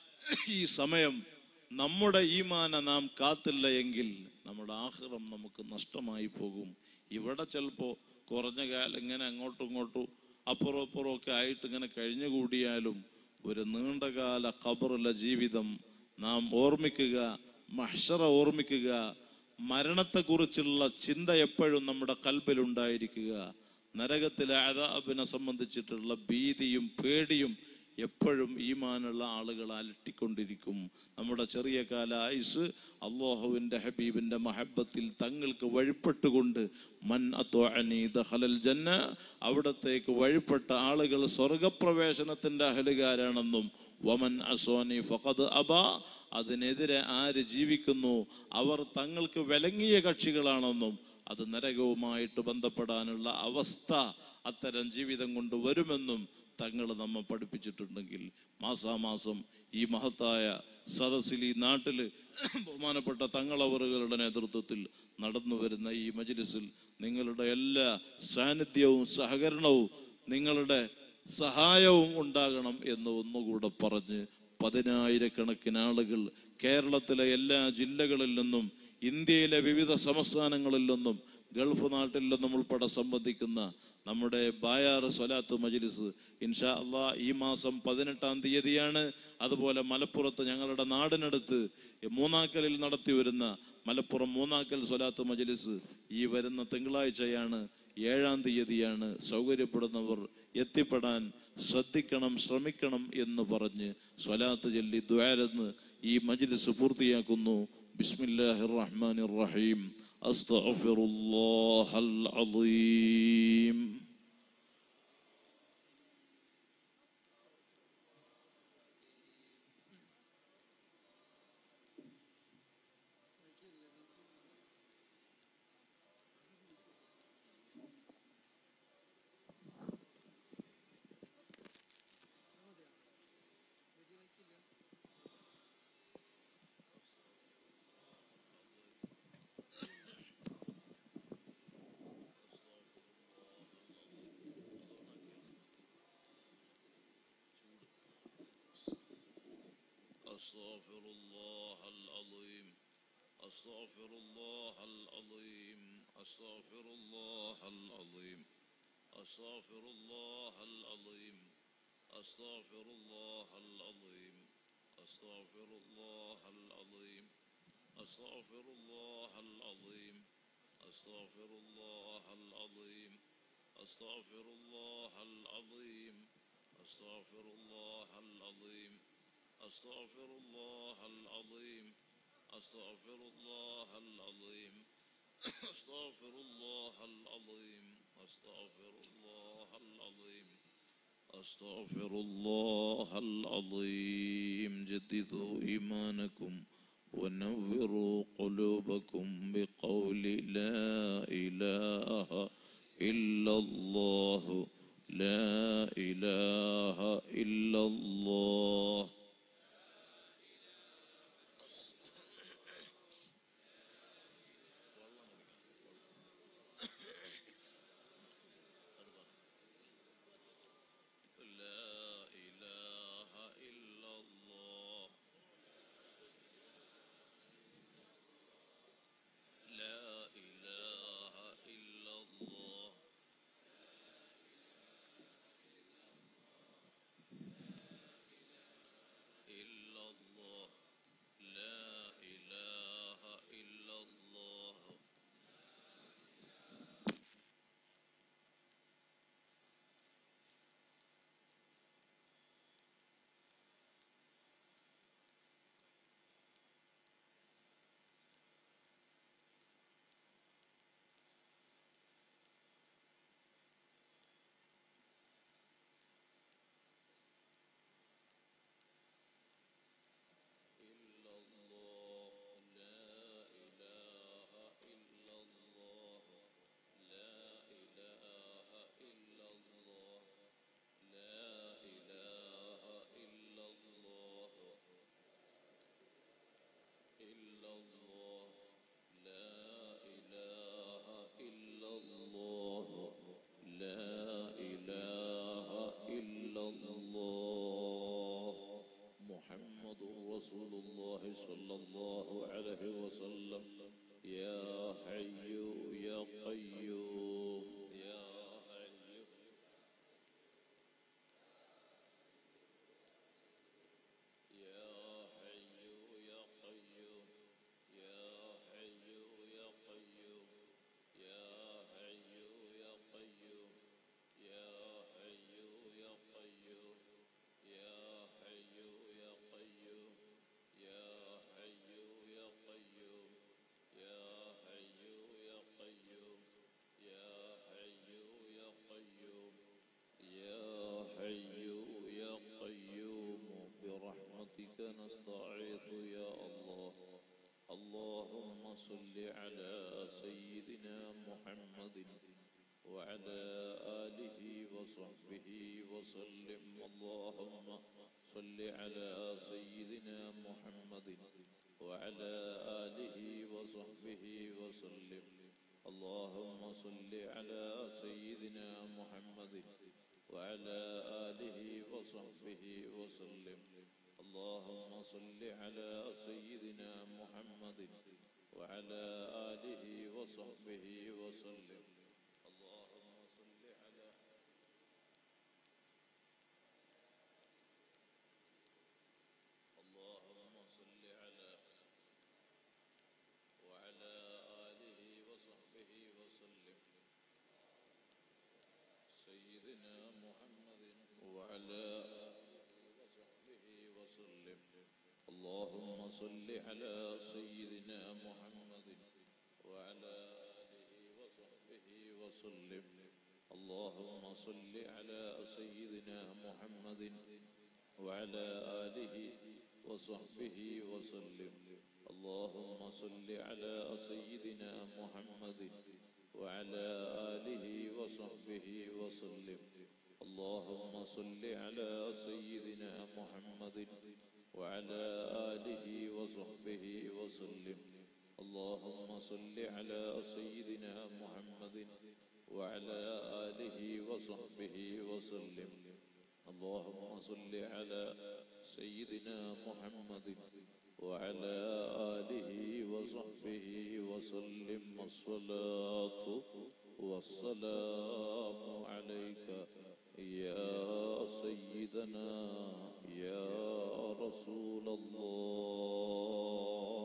ഈ സമയം നമ്മുടെ ഈമാന നാം കാത്തില്ല എങ്കിൽ നമ്മുടെ ആഹ്റം നമുക്ക് നഷ്ടമായി പോകും ഇവിടെ ചിലപ്പോ കുറഞ്ഞ കാലം ഇങ്ങനെ അങ്ങോട്ടും ഇങ്ങോട്ടും അപ്പുറം അപ്പുറം ഒക്കെ ആയിട്ട് ഇങ്ങനെ കഴിഞ്ഞുകൂടിയാലും ഒരു നീണ്ടകാല ഖബറുള്ള ജീവിതം നാം ഓർമ്മിക്കുക മഹ്ഷറ ഓർമ്മിക്കുക മരണത്തെക്കുറിച്ചുള്ള ചിന്ത എപ്പോഴും നമ്മുടെ കൽബിലുണ്ടായിരിക്കുക നരകത്തിലെ അതാബിനെ സംബന്ധിച്ചിട്ടുള്ള ഭീതിയും പേടിയും എപ്പോഴും ഈമാനുള്ള ആളുകൾ അലട്ടിക്കൊണ്ടിരിക്കും നമ്മുടെ ചെറിയ കാല ആയുസ് അള്ളാഹുവിന്റെ ഹബീബിന്റെ മഹബത്തിൽ തങ്ങൾക്ക് വഴിപ്പെട്ടുകൊണ്ട് മൻ അത്വഅനി ദഖലൽ ജന്ന അവിടത്തേക്ക് വഴിപ്പെട്ട ആളുകൾ സ്വർഗപ്രവേശനത്തിന്റെ അഹലുകാരാണെന്നും വമൻ അസോനി ഫഖദ് അബ അതിനെതിരെ ആര് ജീവിക്കുന്നു അവർ തങ്ങൾക്ക് വിലങ്ങിയ കക്ഷികളാണെന്നും അത് നരകവുമായിട്ട് ബന്ധപ്പെടാനുള്ള അവസ്ഥ അത്തരം ജീവിതം കൊണ്ട് വരുമെന്നും തങ്ങൾ നമ്മെ പഠിപ്പിച്ചിട്ടുണ്ടെങ്കിൽ മാസാമാസം ഈ മഹത്തായ സദസ്സിൽ ഈ നാട്ടിൽ ബഹുമാനപ്പെട്ട തങ്ങളവറുകളുടെ നേതൃത്വത്തിൽ നടന്നു വരുന്ന ഈ മജ്ലിസിൽ നിങ്ങളുടെ എല്ലാ സാന്നിധ്യവും സഹകരണവും നിങ്ങളുടെ സഹായവും ഉണ്ടാകണം എന്ന് ഒന്നുകൂടെ പറഞ്ഞ് പതിനായിരക്കണക്കിന് ആളുകൾ കേരളത്തിലെ എല്ലാ ജില്ലകളിൽ നിന്നും ഇന്ത്യയിലെ വിവിധ സംസ്ഥാനങ്ങളിൽ നിന്നും ഗൾഫ് നാട്ടിൽ നിന്നും ഉൾപ്പെടെ സംബന്ധിക്കുന്ന നമ്മുടെ ബായാർ സ്വലാത്ത് മജ്ലിസ് ഇൻഷാ അള്ളാ ഈ മാസം പതിനെട്ടാം തീയതിയാണ് അതുപോലെ മലപ്പുറത്ത് ഞങ്ങളുടെ നാടിനടുത്ത് മൂന്നാക്കലിൽ നടത്തി വരുന്ന മലപ്പുറം മൂന്നാക്കൽ സ്വലാത്ത് മജ്ലിസ് ഈ വരുന്ന തിങ്കളാഴ്ചയാണ് ഏഴാം തീയതിയാണ് സൗകര്യപ്പെടുന്നവർ എത്തിപ്പെടാൻ ശ്രദ്ധിക്കണം ശ്രമിക്കണം എന്ന് പറഞ്ഞ് സ്വലാത്ത് ചൊല്ലി ദ്വാരെന്ന് ഈ മജ്ലിസ് പൂർത്തിയാക്കുന്നു ബിസ്മില്ലാഹിർ റഹ്മാനിർ റഹീം അസ്തഗ്ഫിറുല്ലാഹൽ അളീം أستغفر الله العظيم أستغفر الله العظيم أستغفر الله العظيم أستغفر الله العظيم أستغفر الله العظيم أستغفر الله العظيم أستغفر الله العظيم أستغفر الله العظيم أستغفر الله العظيم أستغفر الله العظيم أستغفر الله العظيم أستغفر الله العظيم أستغفر الله العظيم أستغفر الله العظيم أستغفر الله العظيم جددوا إيمانكم ونوروا قلوبكم بقول لا إله إلا الله لا إله إلا الله لا إله إلا الله لا إله إلا الله إلا الله لا إله إلا الله إلا الله لا إله إلا الله لا إله إلا الله لا إله إلا الله إلا الله لا إله إلا الله لا إله إلا الله محمد رسول الله صلى الله عليه وسلم يا حي يا قيوم يا حي يا حي يا قيوم يا حي يا قيوم يا حي يا قيوم يا حي يا قيوم يا حي يا قيوم يا حي يا قيوم يا حي يا قيوم يا حي يا قيوم يا حي يا قيوم برحمتك نستعيذ يا الله اللهم صل على سيدنا محمد وعلى آله وصحبه وسلم اللهم صل على سيدنا محمد وعلى آله وصحبه وسلم اللهم صل على سيدنا محمد وعلى آله وصحبه وسلم اللهم صل على سيدنا محمد وعلى آله وصحبه وسلم اللهم صل على اللهم صل على وعلى آله وصحبه وسلم سيدنا محمد وعلى آله وصحبه وسلم اللهم صل على سيدنا محمد وعلى آله وصحبه وسلم اللهم صل على سيدنا محمد وعلى آله وصحبه وسلم اللهم صل على سيدنا محمد وعلى آله وصحبه وسلم اللهم صل على سيدنا محمد وعلى آله وصحبه وسلم اللهم صل على سيدنا محمد وعلى آله وصحبه وسلم اللهم صل على سيدنا محمد وعلى آله وصحبه وسلم الصلاة والسلام عليك يا سيدنا يا رسول الله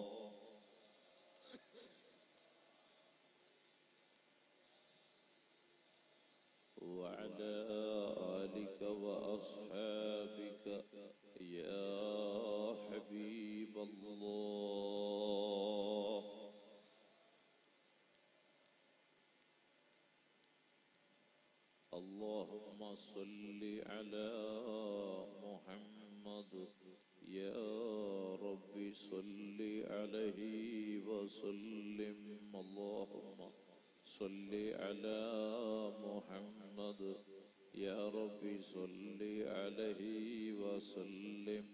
صل عليه وسلم اللهم صل على محمد يا رب صل عليه وسلم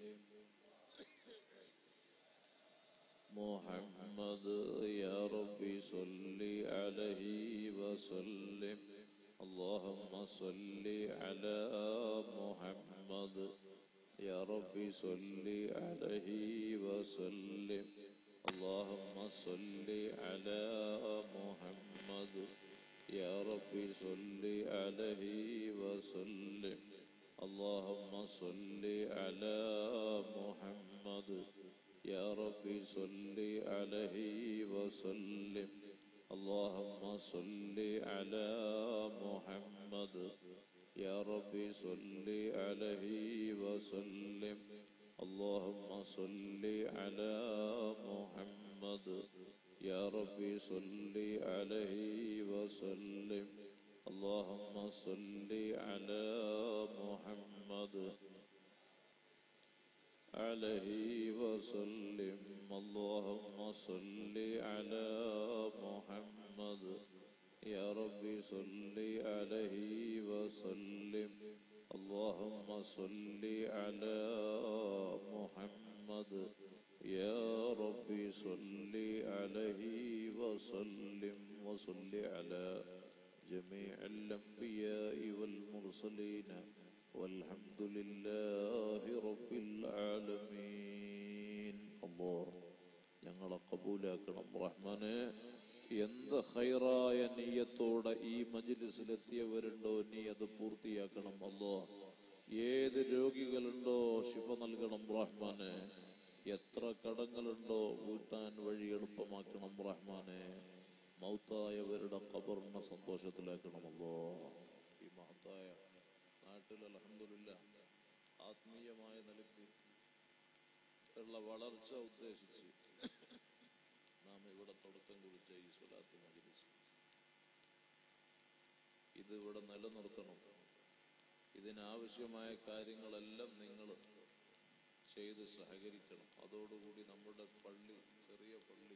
محمد يا رب صل عليه وسلم اللهم صل على محمد يا رب صل عليه وسلم اللهم صل على محمد يا رب صل عليه وسلم اللهم صل على محمد يا رب صل عليه وسلم اللهم صل على محمد يا رب صل عليه وسلم اللهم صل على محمد يا رب صل عليه وسلم اللهم صل على محمد عليه وسلم اللهم صل على محمد يا رب صل عليه وسلم اللهم صل على محمد يا رب صل عليه وسلم وصل على جميع الأنبياء والمرسلين والحمد لله رب العالمين الله ഞങ്ങളെ കബൂലാക്കണം റഹ്മാനെ എന്ത് ഹൈറായ നീയത്തോടെ ഈ മജിലിസിലെത്തിയവരുണ്ടോ നീ അത് പൂർത്തിയാക്കണം അല്ലോ ഏത് രോഗികളുണ്ടോ ശിവ നൽകണം റഹ്മാനെ എത്ര കടങ്ങളുണ്ടോ വീട്ടാൻ വഴി എളുപ്പമാക്കണം റഹ്മാനെ മൗത്തായവരുടെ കബറിനെ സന്തോഷത്തിലാക്കണമല്ലോ ഈ മഹത്തായ നാട്ടിൽ അലഹമില്ല ആത്മീയമായ നിലയ്ക്ക് ഉള്ള വളർച്ച ഉദ്ദേശിച്ച് നാം ഇവിടെ തുടക്കം കുറിച്ച ഈ സ്വലാത്ത് മജിലിസ് ഇത് ഇവിടെ നിലനിർത്തണം ഇതിനാവശ്യമായ കാര്യങ്ങളെല്ലാം നിങ്ങൾ ചെയ്ത് സഹകരിക്കണം അതോടുകൂടി നമ്മുടെ പള്ളി ചെറിയ പള്ളി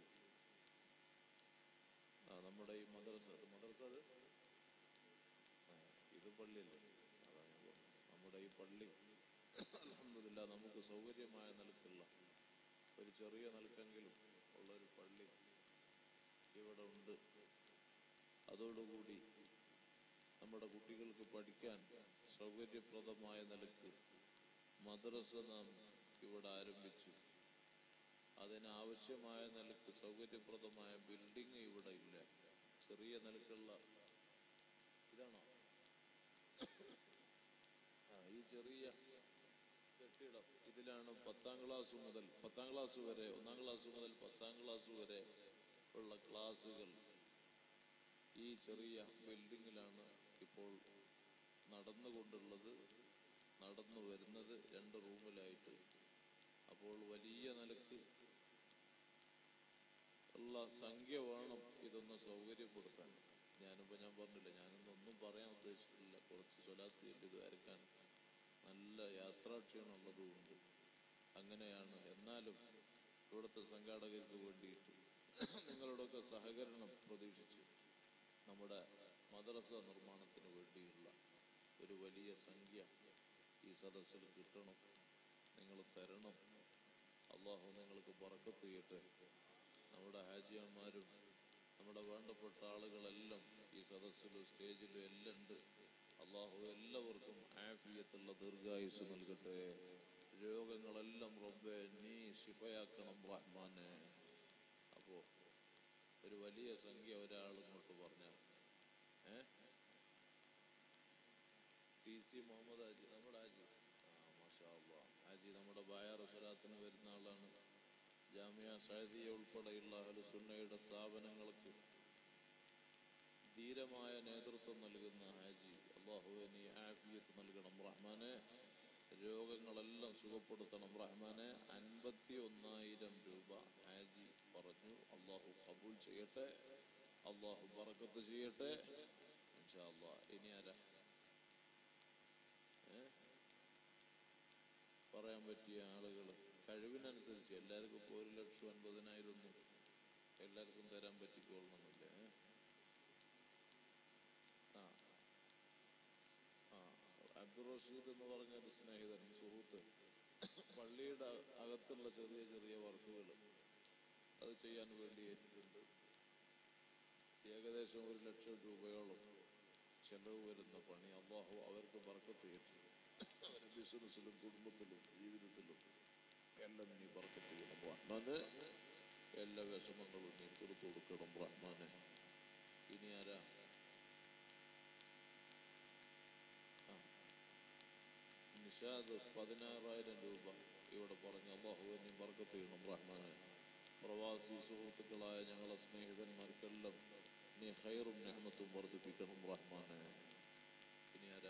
ആ നമ്മുടെ ഈ മദ്രസ അത് മദ്രസ അത് ആ, ഇത് പള്ളിയല്ലേ അതാ ഞാൻ പറഞ്ഞത്. നമ്മുടെ ഈ പള്ളി അലഹമില്ല നമുക്ക് സൗകര്യമായ നിലക്കുള്ള ഒരു ചെറിയ നിലക്കെങ്കിലും ഉള്ള ഒരു പള്ളി ഇവിടെ ഉണ്ട് അതോടുകൂടി നമ്മുടെ കുട്ടികൾക്ക് പഠിക്കാൻ സൗകര്യപ്രദമായ നിലക്ക് മദ്രസ നാം ഇവിടെ ആരംഭിച്ചു അതിനാവശ്യമായ നിലക്ക് സൗകര്യപ്രദമായ ബിൽഡിംഗ് ഇവിടെ ഇല്ല ചെറിയ നിലക്കുള്ള ഇതാണോ ആ ഈ ചെറിയ കെട്ടിടം ഇതിലാണ് പത്താം ക്ലാസ് മുതൽ പത്താം ക്ലാസ് വരെ ഒന്നാം ക്ലാസ് മുതൽ പത്താം ക്ലാസ് വരെ ഉള്ള ക്ലാസ്സുകൾ ഈ ചെറിയ ബിൽഡിങ്ങിലാണ് ഇപ്പോൾ നടന്നുകൊണ്ടുള്ളത് നടന്നു വരുന്നത് രണ്ട് റൂമിലായിട്ട് അപ്പോൾ വലിയ നിലക്ക് ഉള്ള സംഖ്യ വേണം ഇതൊന്ന് സൗകര്യപ്പെടുത്താൻ ഞാനിപ്പോൾ ഞാൻ പറഞ്ഞില്ല ഞാനിന്നൊന്നും പറയാൻ ഉദ്ദേശിച്ചിട്ടില്ല കുറച്ച് സ്വലാത്ത് ചൊല്ലി ദ്വാരക്കാൻ നല്ല യാത്രാക്ഷീണമുള്ളതുകൊണ്ട് അങ്ങനെയാണ് എന്നാലും ഇവിടുത്തെ സംഘാടകർക്ക് വേണ്ടിയിട്ട് നിങ്ങളുടെയൊക്കെ സഹകരണം പ്രതീക്ഷിച്ച് നമ്മുടെ മദ്രസ നിർമ്മാണത്തിന് വേണ്ടിയുള്ള ഒരു വലിയ സംഖ്യ ഈ സദസ്സിൽ കിട്ടണം നിങ്ങൾ തരണം അള്ളാഹു നിങ്ങൾക്ക് പറക്കത്ത് ചെയ്യട്ടെ നമ്മുടെ ഹാജിയന്മാരും നമ്മുടെ വേണ്ടപ്പെട്ട ആളുകളെല്ലാം ഈ സദസ്സിലും സ്റ്റേജിലും എല്ലാം ഉണ്ട് അള്ളാഹു എല്ലാവർക്കും ആഫിയത്തുള്ള ദീർഘായുസ് നൽകട്ടെ രോഗങ്ങളെല്ലാം റബ്ബെ നീ ശിഫയാക്കണം റഹ്മാനെ അപ്പോ ഒരു വലിയ സംഖ്യ ഒരാൾ ഇങ്ങോട്ട് പറഞ്ഞാൽ ഏ ടി സി മുഹമ്മദ് ഹാജി നമ്മുടെ ഹാജി ആ മാഷാ അള്ളാ ഹാജി നമ്മുടെ ബായാർ സ്വലാത്തിന് വരുന്ന ആളാണ് ജാമിയ സൈദിയ ഉൾപ്പെടെയുള്ള അഹലുസുന്നയുടെ സ്ഥാപനങ്ങൾക്ക് ധീരമായ നേതൃത്വം നൽകുന്ന ഹാജി അള്ളാഹുവെ നീ ആഫിയത്ത് നൽകണം റഹ്മാനെ രോഗങ്ങളെല്ലാം സുഖപ്പെടുത്തണം റഹ്മാനെ അൻപത്തി ഒന്നായിരം രൂപ ഹാജി പറഞ്ഞു അള്ളാഹു കബൂൾ ചെയ്യട്ടെ അള്ളാഹു ബറക്കത്ത് ചെയ്യട്ടെ ഇൻഷാ അള്ളാ ഇനി ആരാ ഏ? പറയാൻ പറ്റിയ ആളുകൾ കഴിവിനനുസരിച്ച് എല്ലാവർക്കും ഇപ്പോൾ ഒരു ലക്ഷം അൻപതിനായിരം ഒന്നും എല്ലാവർക്കും തരാൻ പറ്റിക്കൊള്ളണമെന്നില്ല ഏ? ആ ആ അബ്ദുൾ റഷീദ് എന്ന് പറഞ്ഞ ഒരു സ്നേഹിതൻ സുഹൃത്ത് പള്ളിയുടെ അകത്തുള്ള ചെറിയ ചെറിയ വർക്കുകൾ അത് ചെയ്യാൻ വേണ്ടി ഏറ്റിട്ടുണ്ട് ഏകദേശം ഒരു ലക്ഷം രൂപയോളം ചെലവ് വരുന്ന പണി അള്ളാഹു അവർക്ക് ബർക്കത്ത് ഏറ്റു അവരുടെ ബിസിനസ്സിലും കുടുംബത്തിലും ജീവിതത്തിലും എല്ലാം നീ ബർക്കത്ത് ചെയ്യണം റഹ്മാന് എല്ലാ വിഷമങ്ങളും നീ തീർത്തു കൊടുക്കണം റഹ്മാന് ഇനി ആരാ ആ. നിഷാദ് പതിനാറായിരം രൂപ ഇവിടെ പറഞ്ഞ അള്ളാഹു നീ ബർക്കത്ത് ചെയ്യണം റഹ്മാന് പ്രവാസി സുഹൃത്തുക്കളായ ഞങ്ങളെ സ്നേഹിതന്മാർക്കെല്ലാം നീ ഹൈറും നെഹ്മത്തും വർദ്ധിപ്പിക്കണം റഹ്മാന് ഇനി ആരാ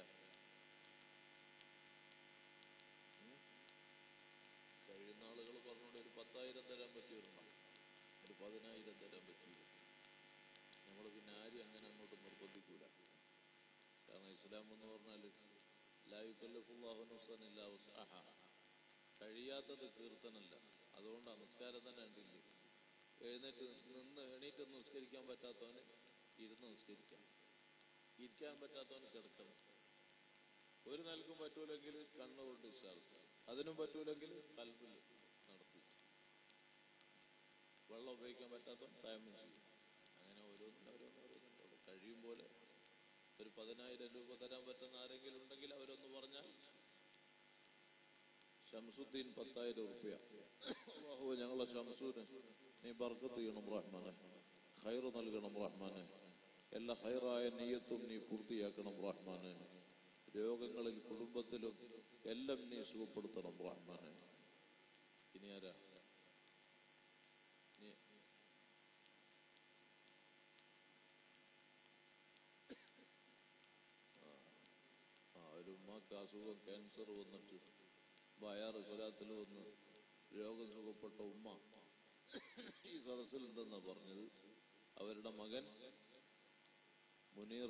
ഉം? കഴിയുന്ന ആളുകൾ പറഞ്ഞോണ്ട് ഒരു പത്തായിരം തരാൻ പറ്റിയിരുന്ന ഒരു പതിനായിരം തരാൻ പറ്റില്ല നമ്മൾ പിന്നെ ആരും അങ്ങനെ അങ്ങോട്ട് നിർബന്ധിക്കൂല കാരണം ഇസ്ലാം എന്ന് പറഞ്ഞാൽ ലായുക്കല്ലാഹുനുസനില്ല കഴിയാത്തത് കീർത്തനല്ല അതുകൊണ്ട് നമസ്കാരം തന്നെ ഉണ്ടില്ലേ എഴുന്നേറ്റ് നിന്ന് എണീറ്റ് നിസ്കരിക്കാൻ പറ്റാത്തവന് ഇരുന്ന് നിസ്കരിക്കാം ഇരിക്കാൻ പറ്റാത്തവന് കിടക്കണം ഒരു നൽകും പറ്റൂലെങ്കിൽ കണ്ണുകൊണ്ട് വിശ്വാസം അതിനും പറ്റൂലെങ്കിൽ കൽബിൽ നടത്തി വെള്ളം ഉപയോഗിക്കാൻ പറ്റാത്തവൻ തയമം ചെയ്യും അങ്ങനെ ഓരോന്നിനും ഓരോന്നും ഓരോന്നും കഴിയും പോലെ ഒരു പതിനായിരം രൂപ തരാൻ പറ്റുന്ന ആരെങ്കിലും ഉണ്ടെങ്കിൽ അവരൊന്ന് പറഞ്ഞാൽ ഷംസുദ്ദീൻ പത്തായിരം റുപ്യ അള്ളാഹു ഞങ്ങളെ ഷംസൂന് നീ ബർക്കത്ത് ചെയ്യണം റഹ്മാനെ ഖൈർ നൽകണം റഹ്മാനെ എല്ലാ ഹൈറായ നെയ്യത്തും നീ പൂർത്തിയാക്കണം റഹ്മാനെ രോഗങ്ങളിൽ കുടുംബത്തിലും എല്ലാം നീ സുഖപ്പെടുത്തണം റഹ്മാനെ ഇനി ആരാ നീ ആ ഒരു ഉമ്മക്ക് അസുഖം ക്യാൻസർ വന്നിട്ട് ബയാറ് സ്വലാത്തിൽ വന്ന് രോഗം സുഖപ്പെട്ട ഉമ്മ ഈ സദസ്സിൽ എന്തെന്നാ പറഞ്ഞത് അവരുടെ മകൻ മുനീർ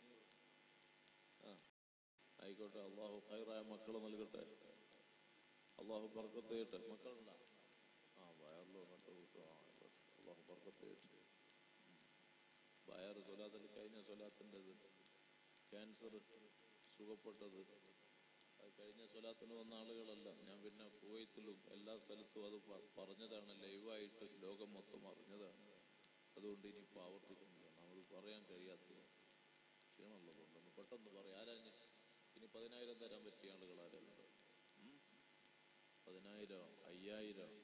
ആ ആയിക്കോട്ടെ അള്ളാഹു ഖൈറായ മക്കളെ നൽകട്ടെ അള്ളാഹു ബർക്കത്ത് ചെയ്യട്ടെ മക്കളുണ്ടാ ആ വയറിൽ വന്നിട്ട് വിട്ടു ആ ആയിക്കോട്ടെ അള്ളാഹു ബർക്കത്ത് ചെയ്യട്ടെ വയറ് സ്വലാത്തിൽ കഴിഞ്ഞ സ്വലാത്തിൻ്റെത് ക്യാൻസർ സുഖപ്പെട്ടത് അത് കഴിഞ്ഞ സ്വലാത്തിന് വന്ന ആളുകളല്ല ഞാൻ പിന്നെ കുവൈത്തിലും എല്ലാ സ്ഥലത്തും അത് പ- പറഞ്ഞതാണ് ലൈവായിട്ട് ലോകം മൊത്തം അറിഞ്ഞതാണ് അതുകൊണ്ട് ഇനി ഇപ്പോൾ ആവർത്തിക്കുന്നില്ല നമ്മൾ പറയാൻ കഴിയാത്തത് ക്ഷീണമുള്ളതുകൊണ്ട് ഒന്ന് പെട്ടെന്ന് പറയാം ആരാ ഇനി ഇനി പതിനായിരം തരാൻ പറ്റിയ ആളുകൾ ആരെല്ലാം ഉം? പതിനായിരം അയ്യായിരം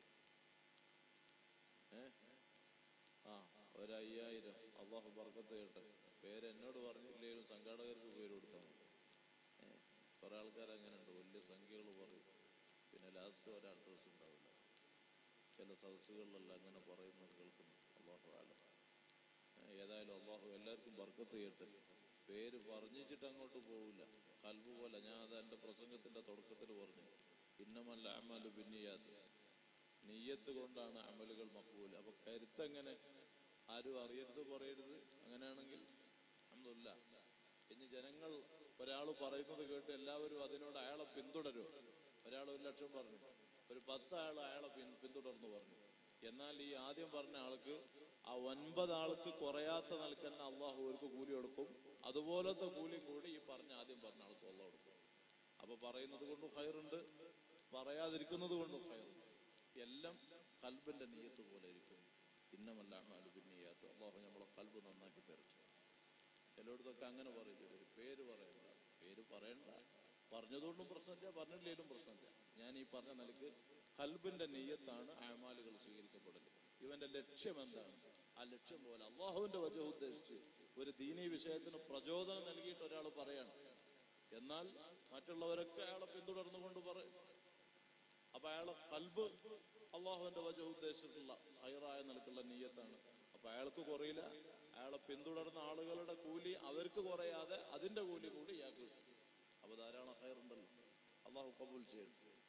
ഏ ആ ഒരയ്യായിരം അള്ളാഹു ബർക്കത്ത് ചെയ്യട്ടെ പേര് എന്നോട് പറഞ്ഞില്ലെങ്കിലും സംഘാടകർക്ക് പേര് കൊടുത്താൽ മതി ഏ, കുറെ ആൾക്കാർ അങ്ങനെ ഉണ്ട് വലിയ സംഖ്യകൾ പറയും പിന്നെ ലാസ്റ്റ് ഒരു അഡ്രസ് ഉണ്ടാവില്ല ചില സദസ്സുകളിലെല്ലാം അങ്ങനെ പറയുന്നത് കേൾക്കുന്നു അള്ളാഹു ആലം ഏ, ഏതായാലും അള്ളാഹു എല്ലാവർക്കും ബർക്കത്ത് ചെയ്യട്ടെ പേര് പറഞ്ഞിട്ട് അങ്ങോട്ട് പോവില്ല കൽബ് പോലെ ഞാൻ അത് എൻ്റെ പ്രസംഗത്തിന്റെ തുടക്കത്തിൽ പറഞ്ഞു ഇന്നമല്ല അമലു പിന്നിയാത്ത് നെയ്യത്ത് കൊണ്ടാണ് അമലുകൾ മക്കൂല് അപ്പൊ കരുത്തെങ്ങനെ ആരും അറിയരുത് പറയരുത് അങ്ങനെയാണെങ്കിൽ അല്ല ഇനി ജനങ്ങൾ ഒരാൾ പറയുന്നത് കേട്ട് എല്ലാവരും അതിനോട് അയാളെ പിന്തുടരും ഒരാൾ ഒരു ലക്ഷം പറഞ്ഞു ഒരു പത്ത് ആൾ അയാളെ പിൻ- പിന്തുടർന്നു പറഞ്ഞു എന്നാൽ ഈ ആദ്യം പറഞ്ഞ ആൾക്ക് ആ ഒൻപത് ആൾക്ക് കുറയാത്ത നിലക്കന്നെ അള്ളാഹു അവർക്ക് കൂലി കൊടുക്കും അതുപോലത്തെ കൂലി കൂടി ഈ പറഞ്ഞ ആദ്യം പറഞ്ഞ ആൾക്ക് അള്ളാഹ് കൊടുക്കും അപ്പൊ പറയുന്നത് കൊണ്ടും ഹയറുണ്ട് പറയാതിരിക്കുന്നത് കൊണ്ടും ഹയറുണ്ട് എല്ലാം കൽബിന്റെ നീയത്ത് പോലെ ഇരിക്കും ഇന്നമല്ല പിന്നെയാത്ത അള്ളാഹു നമ്മളെ കൽബ് നന്നാക്കി തരട്ടെ ചിലയിടത്തൊക്കെ അങ്ങനെ പറയും ചിലര് പേര് പറയണ്ട പേര് പറയണ്ട പറഞ്ഞതുകൊണ്ടും പ്രശ്നമില്ല പറഞ്ഞില്ലേലും പ്രശ്നമില്ല ഞാൻ ഈ പറഞ്ഞ നിലക്ക് കൽബിന്റെ നെയ്യത്താണ് അമാലുകൾ സ്വീകരിക്കപ്പെടുന്നത് ഇവന്റെ ലക്ഷ്യം എന്താണ് ആ ലക്ഷ്യം പോലെ അള്ളാഹുവിന്റെ വജഹ ഉദ്ദേശിച്ച് ഒരു ദീനീ വിഷയത്തിന് പ്രചോദനം നൽകിയിട്ട് ഒരാൾ പറയണം എന്നാൽ മറ്റുള്ളവരൊക്കെ അയാളെ പിന്തുടർന്നുകൊണ്ട് പറയും അപ്പൊ അയാളെ കൽബ് അള്ളാഹുവിന്റെ വജഹ ഉദ്ദേശിച്ചിട്ടുള്ള ഹൈറായ നിലക്കുള്ള നീയത്താണ് അപ്പൊ അയാൾക്ക് കുറയില്ല അയാളെ പിന്തുടർന്ന ആളുകളുടെ കൂലി അവർക്ക് കുറയാതെ അതിന്റെ കൂലി കൂടി ഇയാൾക്ക് കിട്ടും. അപ്പൊ ധാരാളം ഹൈറുണ്ടല്ലോ അള്ളാഹു കബൂൽ ചെയ്യും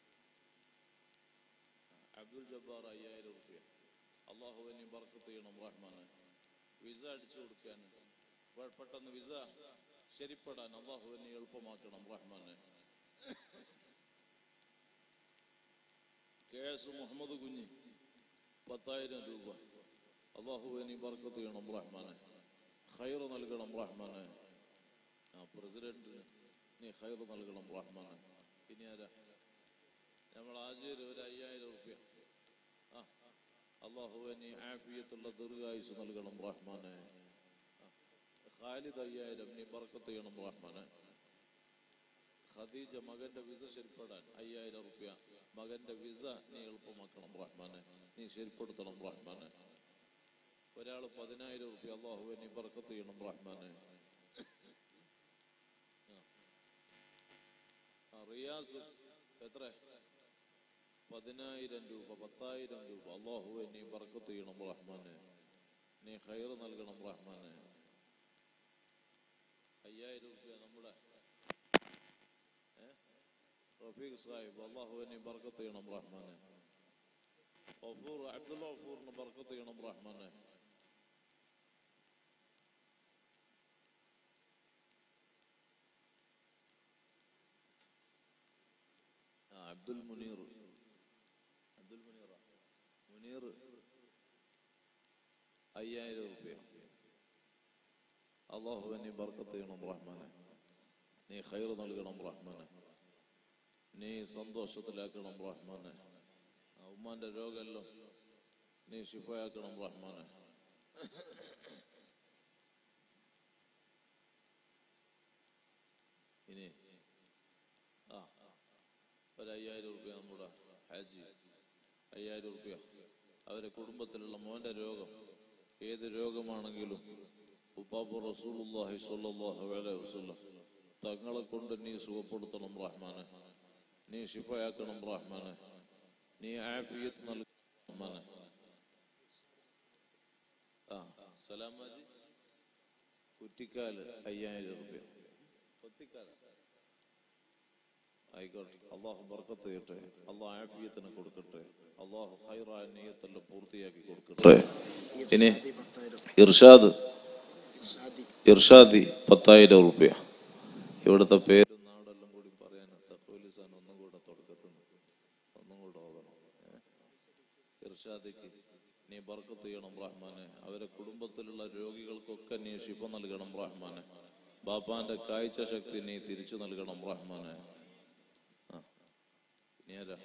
അബ്ദുൽ ജബ്ബാർ അയ്യായിരം റുപ്യ അള്ളാഹുവിനെ ബർക്കത്ത് ചെയ്യണം റഹ്മാന് വിസ അടിച്ചു കൊടുക്കാൻ പെ- പെട്ടെന്ന് വിസ ശരിപ്പെടാൻ അള്ളാഹുവിനെ എളുപ്പമാക്കണം റഹ്മാന് കെ എസ് മുഹമ്മദ് കുഞ്ഞി പത്തായിരം രൂപ അള്ളാഹുവെ നീ ബർക്കത്ത് ചെയ്യണം റഹ്മാനെ ഖൈർ നൽകണം റഹ്മാനെ ആ പ്രസിഡന്റിന് നീ ഖൈർ നൽകണം റഹ്മാനെ ഇനി ആരാ നമ്മൾ ആജീര് ഒരു അയ്യായിരം റുപ്യ ആ അള്ളാഹുവെ നീ ആഫിയത്തുള്ള ദീർഘായുസ് നൽകണം റഹ്മാനെ ആ. ഖാലിദ് അയ്യായിരം നീ ബർക്കത്ത് ചെയ്യണം റഹ്മാനെ ഖദീജ മകന്റെ വിസ ശരിപ്പെടാൻ അയ്യായിരം റുപ്യ മകന്റെ വിസ നീ എളുപ്പമാക്കണം റഹ്മാനെ നീ ശരിപ്പെടുത്തണം റഹ്മാനെ ഒരാൾ പതിനായിരം റുപ്യ അള്ളാഹുവെ നീ ബർക്കത്ത് ചെയ്യണം റഹ്മാനെ ആ. ആ, റിയാസ് എത്ര പതിനായിരം രൂപ പത്തായിരം രൂപ അള്ളാഹുവെ നീ ബർക്കത്ത് ചെയ്യണം റഹ്മാനെ നീ ഖൈർ നൽകണം റഹ്മാനെ അയ്യായിരം രൂപ നമ്മുടെ ഏ? റഫീഖ് സാഹിബ് അള്ളാഹുവെ നീ ബർക്കത്ത് ചെയ്യണം റഹ്മാനെ ഗഫൂർ അബ്ദുൽ ഗഫൂറിന് ബർക്കത്ത് ചെയ്യണം റഹ്മാനെ ആ, അബ്ദുൽ മുനീർ അബ്ദുൽ മുനീറ മുനീർ അയ്യായിരം റുപ്യ അള്ളാഹു നീ ബർക്കത്ത് ചെയ്യണം റഹ്മാനെ നീ ഖൈർ നൽകണം റഹ്മാനെ നീ സന്തോഷത്തിലാക്കണം റഹ്മാനെ ആ ഉമ്മാന്റെ രോഗമെല്ലാം നീ ശിഫയാക്കണം റഹ്മാനെ ഇനി ആ ഒരു അയ്യായിരം റുപ്യ നമ്മുടെ ഹാജി അയ്യായിരം റുപ്യ അവരെ കുടുംബത്തിലുള്ള മോന്റെ രോഗം ഏത് രോഗമാണെങ്കിലും ഉപ്പാപ്പു റസൂലുള്ളാഹി സ്വല്ലല്ലാഹു അലൈഹി വസല്ലം തങ്ങളെ കൊണ്ട് നീ സുഖപ്പെടുത്തണം റഹ്മാനെ നീ ഷിഫയാക്കണം റഹ്മാനെ നീ ആഫിയത്ത് നൽകണം റഹ്മാനെ ആ സലാമാജി കുറ്റിക്കാല് അയ്യായിരം റുപ്യ കുറ്റിക്കാല ആയിക്കോട്ടെ അള്ളാഹു ബർക്കത്ത് ചെയ്യട്ടെ അള്ളാഹു ആഫിയത്തിന് കൊടുക്കട്ടെ അള്ളാഹു ഹൈറായ നീയത്തെല്ലാം പൂർത്തിയാക്കി കൊടുക്കട്ടെ ഇനി ഇർഷാദ് ഇർഷാദി പത്തായിരം റുപ്യ ഇവിടുത്തെ പേരും നാടെല്ലാം കൂടി പറയാൻ തക്കോലിസാൻ ഒന്നും കൂടെ തുടക്കത്തിൽ ഒന്നും കൂടെ ഓതണം ഏ? ഇർഷാദിക്ക് നീ ബർക്കത്ത് ചെയ്യണം റഹ്മാനെ അവരെ കുടുംബത്തിലുള്ള രോഗികൾക്കൊക്കെ നീ ശിഫ നൽകണം റഹ്മാനെ ബാപ്പാന്റെ കാഴ്ച ശക്തി നീ തിരിച്ചു നൽകണം റഹ്മാനെ ആ. ഇനി ആരാ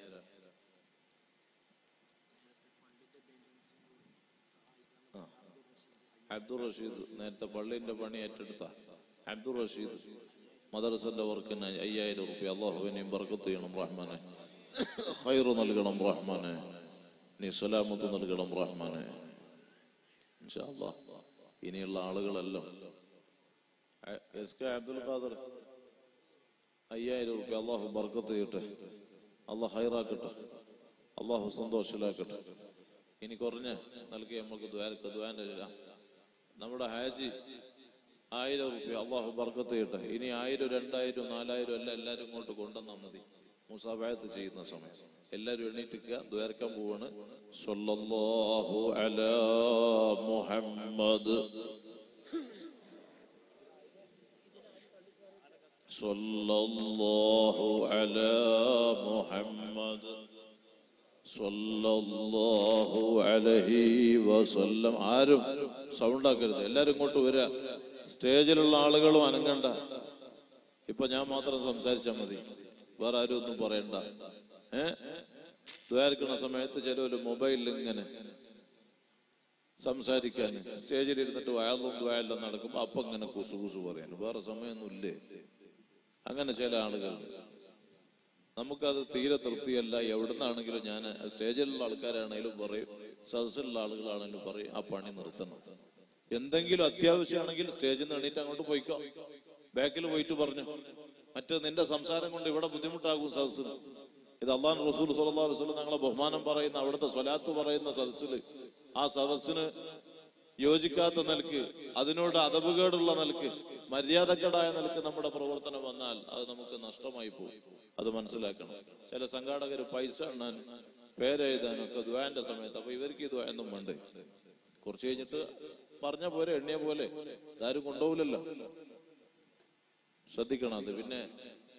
ആ. അബ്ദുൾ റഷീദ് നേരത്തെ പള്ളിന്റെ പണി ഏറ്റെടുത്ത അബ്ദുൾ റഷീദ് മദർസന്റെ വർക്കിന് അയ്യായിരം റുപ്യ അള്ളാഹുവിനെയും ബർക്കത്ത് ചെയ്യണം റഹ്മാനെ ഖൈറ് നൽകണം റഹ്മാനെ നീ സലാമത്ത് നൽകണം റഹ്മാനെ ഇൻഷാ അല്ലാ. ഇനിയുള്ള ആളുകളെല്ലാം A- S K Abdul Khader അയ്യായിരം റുപ്യ അള്ളാഹു ബർക്കത്ത് ചെയ്യട്ടെ അള്ളാഹ് ഹൈറാക്കട്ടെ അള്ളാഹു സന്തോഷത്തിലാക്കട്ടെ ഇനി കുറഞ്ഞ് നൽകി നമുക്ക് ദ്വാരക്ക് ദ്വാന്റെ നമ്മുടെ ഹാജി ആയിരം റുപ്യ അള്ളാഹു ബർക്കത്ത് ചെയ്യട്ടെ ഇനി ആയിരം രണ്ടായിരം നാലായിരം എല്ലാം എല്ലാവരും ഇങ്ങോട്ട് കൊണ്ടുവന്നാൽ മതി മുസാബായത്ത് ചെയ്യുന്ന സമയം എല്ലാവരും എണീറ്റിക്കുക ദ്വാരക്കാൻ പോവാണ് സ്വല്ലല്ലാഹു അലാ മുഹമ്മദ് صلى الله على محمد صلى الله عليه وسلم ആരും സൗണ്ട് ആക്കരുത് എല്ലാരും ഇങ്ങോട്ട് വരിക സ്റ്റേജിലുള്ള ആളുകളും അനങ്ങണ്ട ഇപ്പൊ ഞാൻ മാത്രം സംസാരിച്ചാൽ മതി വേറെ ആരും ഒന്നും പറയണ്ട ഏ ദ്വാരക്കണ സമയത്ത് ചിലവര് മൊബൈലിൽ ഇങ്ങനെ സംസാരിക്കാൻ സ്റ്റേജിൽ ഇരുന്നിട്ട് വയലും ദ്വായെല്ലാം നടക്കുമ്പോ അപ്പൊ ഇങ്ങനെ കുസു കുസു പറയാൻ വേറെ സമയമൊന്നും ഇല്ലേ അങ്ങനെ ചില ആളുകൾ നമുക്കത് തീരെ തൃപ്തിയല്ല എവിടുന്നാണെങ്കിലും ഞാൻ സ്റ്റേജിലുള്ള ആൾക്കാരാണെങ്കിലും പറയും സദസ്സിലുള്ള ആളുകളാണെങ്കിലും പറയും ആ പണി നിർത്തണം എന്തെങ്കിലും അത്യാവശ്യമാണെങ്കിൽ സ്റ്റേജിൽ നിന്ന് എണീറ്റ് അങ്ങോട്ട് പോയിക്കോ ബാക്കിൽ പോയിട്ട് പറഞ്ഞു മറ്റേ നിന്റെ സംസാരം കൊണ്ട് ഇവിടെ ബുദ്ധിമുട്ടാകും സദസ്സിന് ഇത് അള്ളാഹ് റസൂൽ സല്ലല്ലാഹു അലൈഹി വസല്ലം ഞങ്ങളെ ബഹുമാനം പറയുന്ന അവിടുത്തെ സ്വലാത്ത് പറയുന്ന സദസ്സിൽ ആ സദസ്സിന് യോജിക്കാത്ത നിലക്ക് അതിനോട് അതവുകേടുള്ള നിലക്ക് മര്യാദക്കേടായ നിലക്ക് നമ്മുടെ പ്രവർത്തനം വന്നാൽ അത് നമുക്ക് നഷ്ടമായി പോകും അത് മനസ്സിലാക്കണം ചില സംഘാടകർ പൈസ എണ്ണാൻ പേരെഴുതാനും ഒക്കെ ദ്വാന്റെ സമയത്ത് അപ്പൊ ഇവർക്ക് ഇത് എന്നും വേണ്ടേ കുറച്ച് കഴിഞ്ഞിട്ട് പറഞ്ഞ പോലെ എണ്ണിയ പോലെ ഇതാരും കൊണ്ടുപോകില്ലല്ലോ ശ്രദ്ധിക്കണം അത് പിന്നെ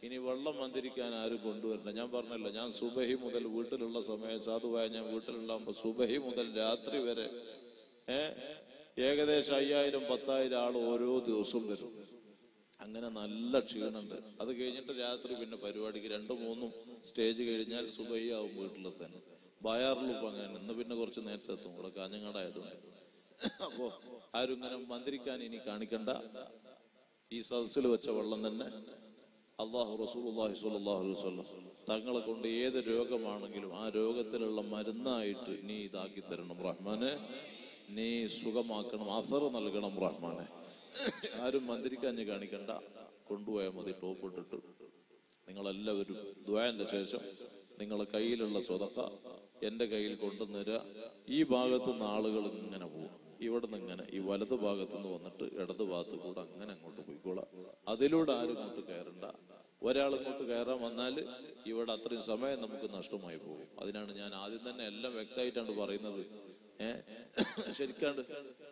ഇനി വെള്ളം മന്ദിരിക്കാൻ ആരും കൊണ്ടുവരണ്ട ഞാൻ പറഞ്ഞല്ലോ ഞാൻ സുബഹി മുതൽ വീട്ടിലുള്ള സമയം സാധുവായ ഞാൻ വീട്ടിലുണ്ടാകുമ്പോ സുബഹി മുതൽ രാത്രി വരെ ഏ ഏകദേശം അയ്യായിരം പത്തായിരം ആൾ ഓരോ ദിവസവും വരും അങ്ങനെ നല്ല ക്ഷീണുണ്ട് അത് കഴിഞ്ഞിട്ട് രാത്രി പിന്നെ പരിപാടിക്ക് രണ്ടും മൂന്നും സ്റ്റേജ് കഴിഞ്ഞാൽ സുബഹിയാവും വീട്ടിലെത്താൻ ബയാറിലും അങ്ങനെ ഇന്ന് പിന്നെ കുറച്ച് നേരത്തെ എത്തും ഇവിടെ കാഞ്ഞങ്ങാടായതുകൊണ്ട് അപ്പോ ആരും ഇങ്ങനെ മന്ത്രിക്കാൻ ഇനി കാണിക്കണ്ട ഈ സദസ്സിൽ വെച്ച വെള്ളം തന്നെ അള്ളാഹു റസൂലുള്ളാഹി സ്വല്ലല്ലാഹു അലൈഹി വസല്ലം തങ്ങളെ കൊണ്ട് ഏത് രോഗമാണെങ്കിലും ആ രോഗത്തിലുള്ള മരുന്നായിട്ട് നീ ഇതാക്കി തരണം റഹ്മാനെ നീ സുഖമാക്കണം അസർ നൽകണം റഹ്മാനെ ആരും മന്ത്രിക്കാഞ്ഞ് കാണിക്കണ്ട കൊണ്ടുപോയാൽ മതി ടോപ്പ് ഇട്ടിട്ട് നിങ്ങളെല്ലാവരും ദ്വായന്റെ ശേഷം നിങ്ങളെ കയ്യിലുള്ള സ്വതക്ക എന്റെ കയ്യിൽ കൊണ്ടുവന്നിര ഈ ഭാഗത്ത് നിന്ന് ആളുകൾ ഇങ്ങനെ പോകും ഇവിടെ നിന്ന് ഇങ്ങനെ ഈ വലത് ഭാഗത്തു നിന്ന് വന്നിട്ട് ഇടത് ഭാഗത്ത് കൂടെ അങ്ങനെ അങ്ങോട്ട് പോയിക്കോളാം അതിലൂടെ ആരും ഇങ്ങോട്ട് കയറണ്ട ഒരാൾ ഇങ്ങോട്ട് കയറാൻ വന്നാൽ ഇവിടെ അത്രയും സമയം നമുക്ക് നഷ്ടമായി പോകും അതിനാണ് ഞാൻ ആദ്യം തന്നെ എല്ലാം വ്യക്തമായിട്ടാണ് പറയുന്നത് ഏഹ് ശരിക്കാണ്ട്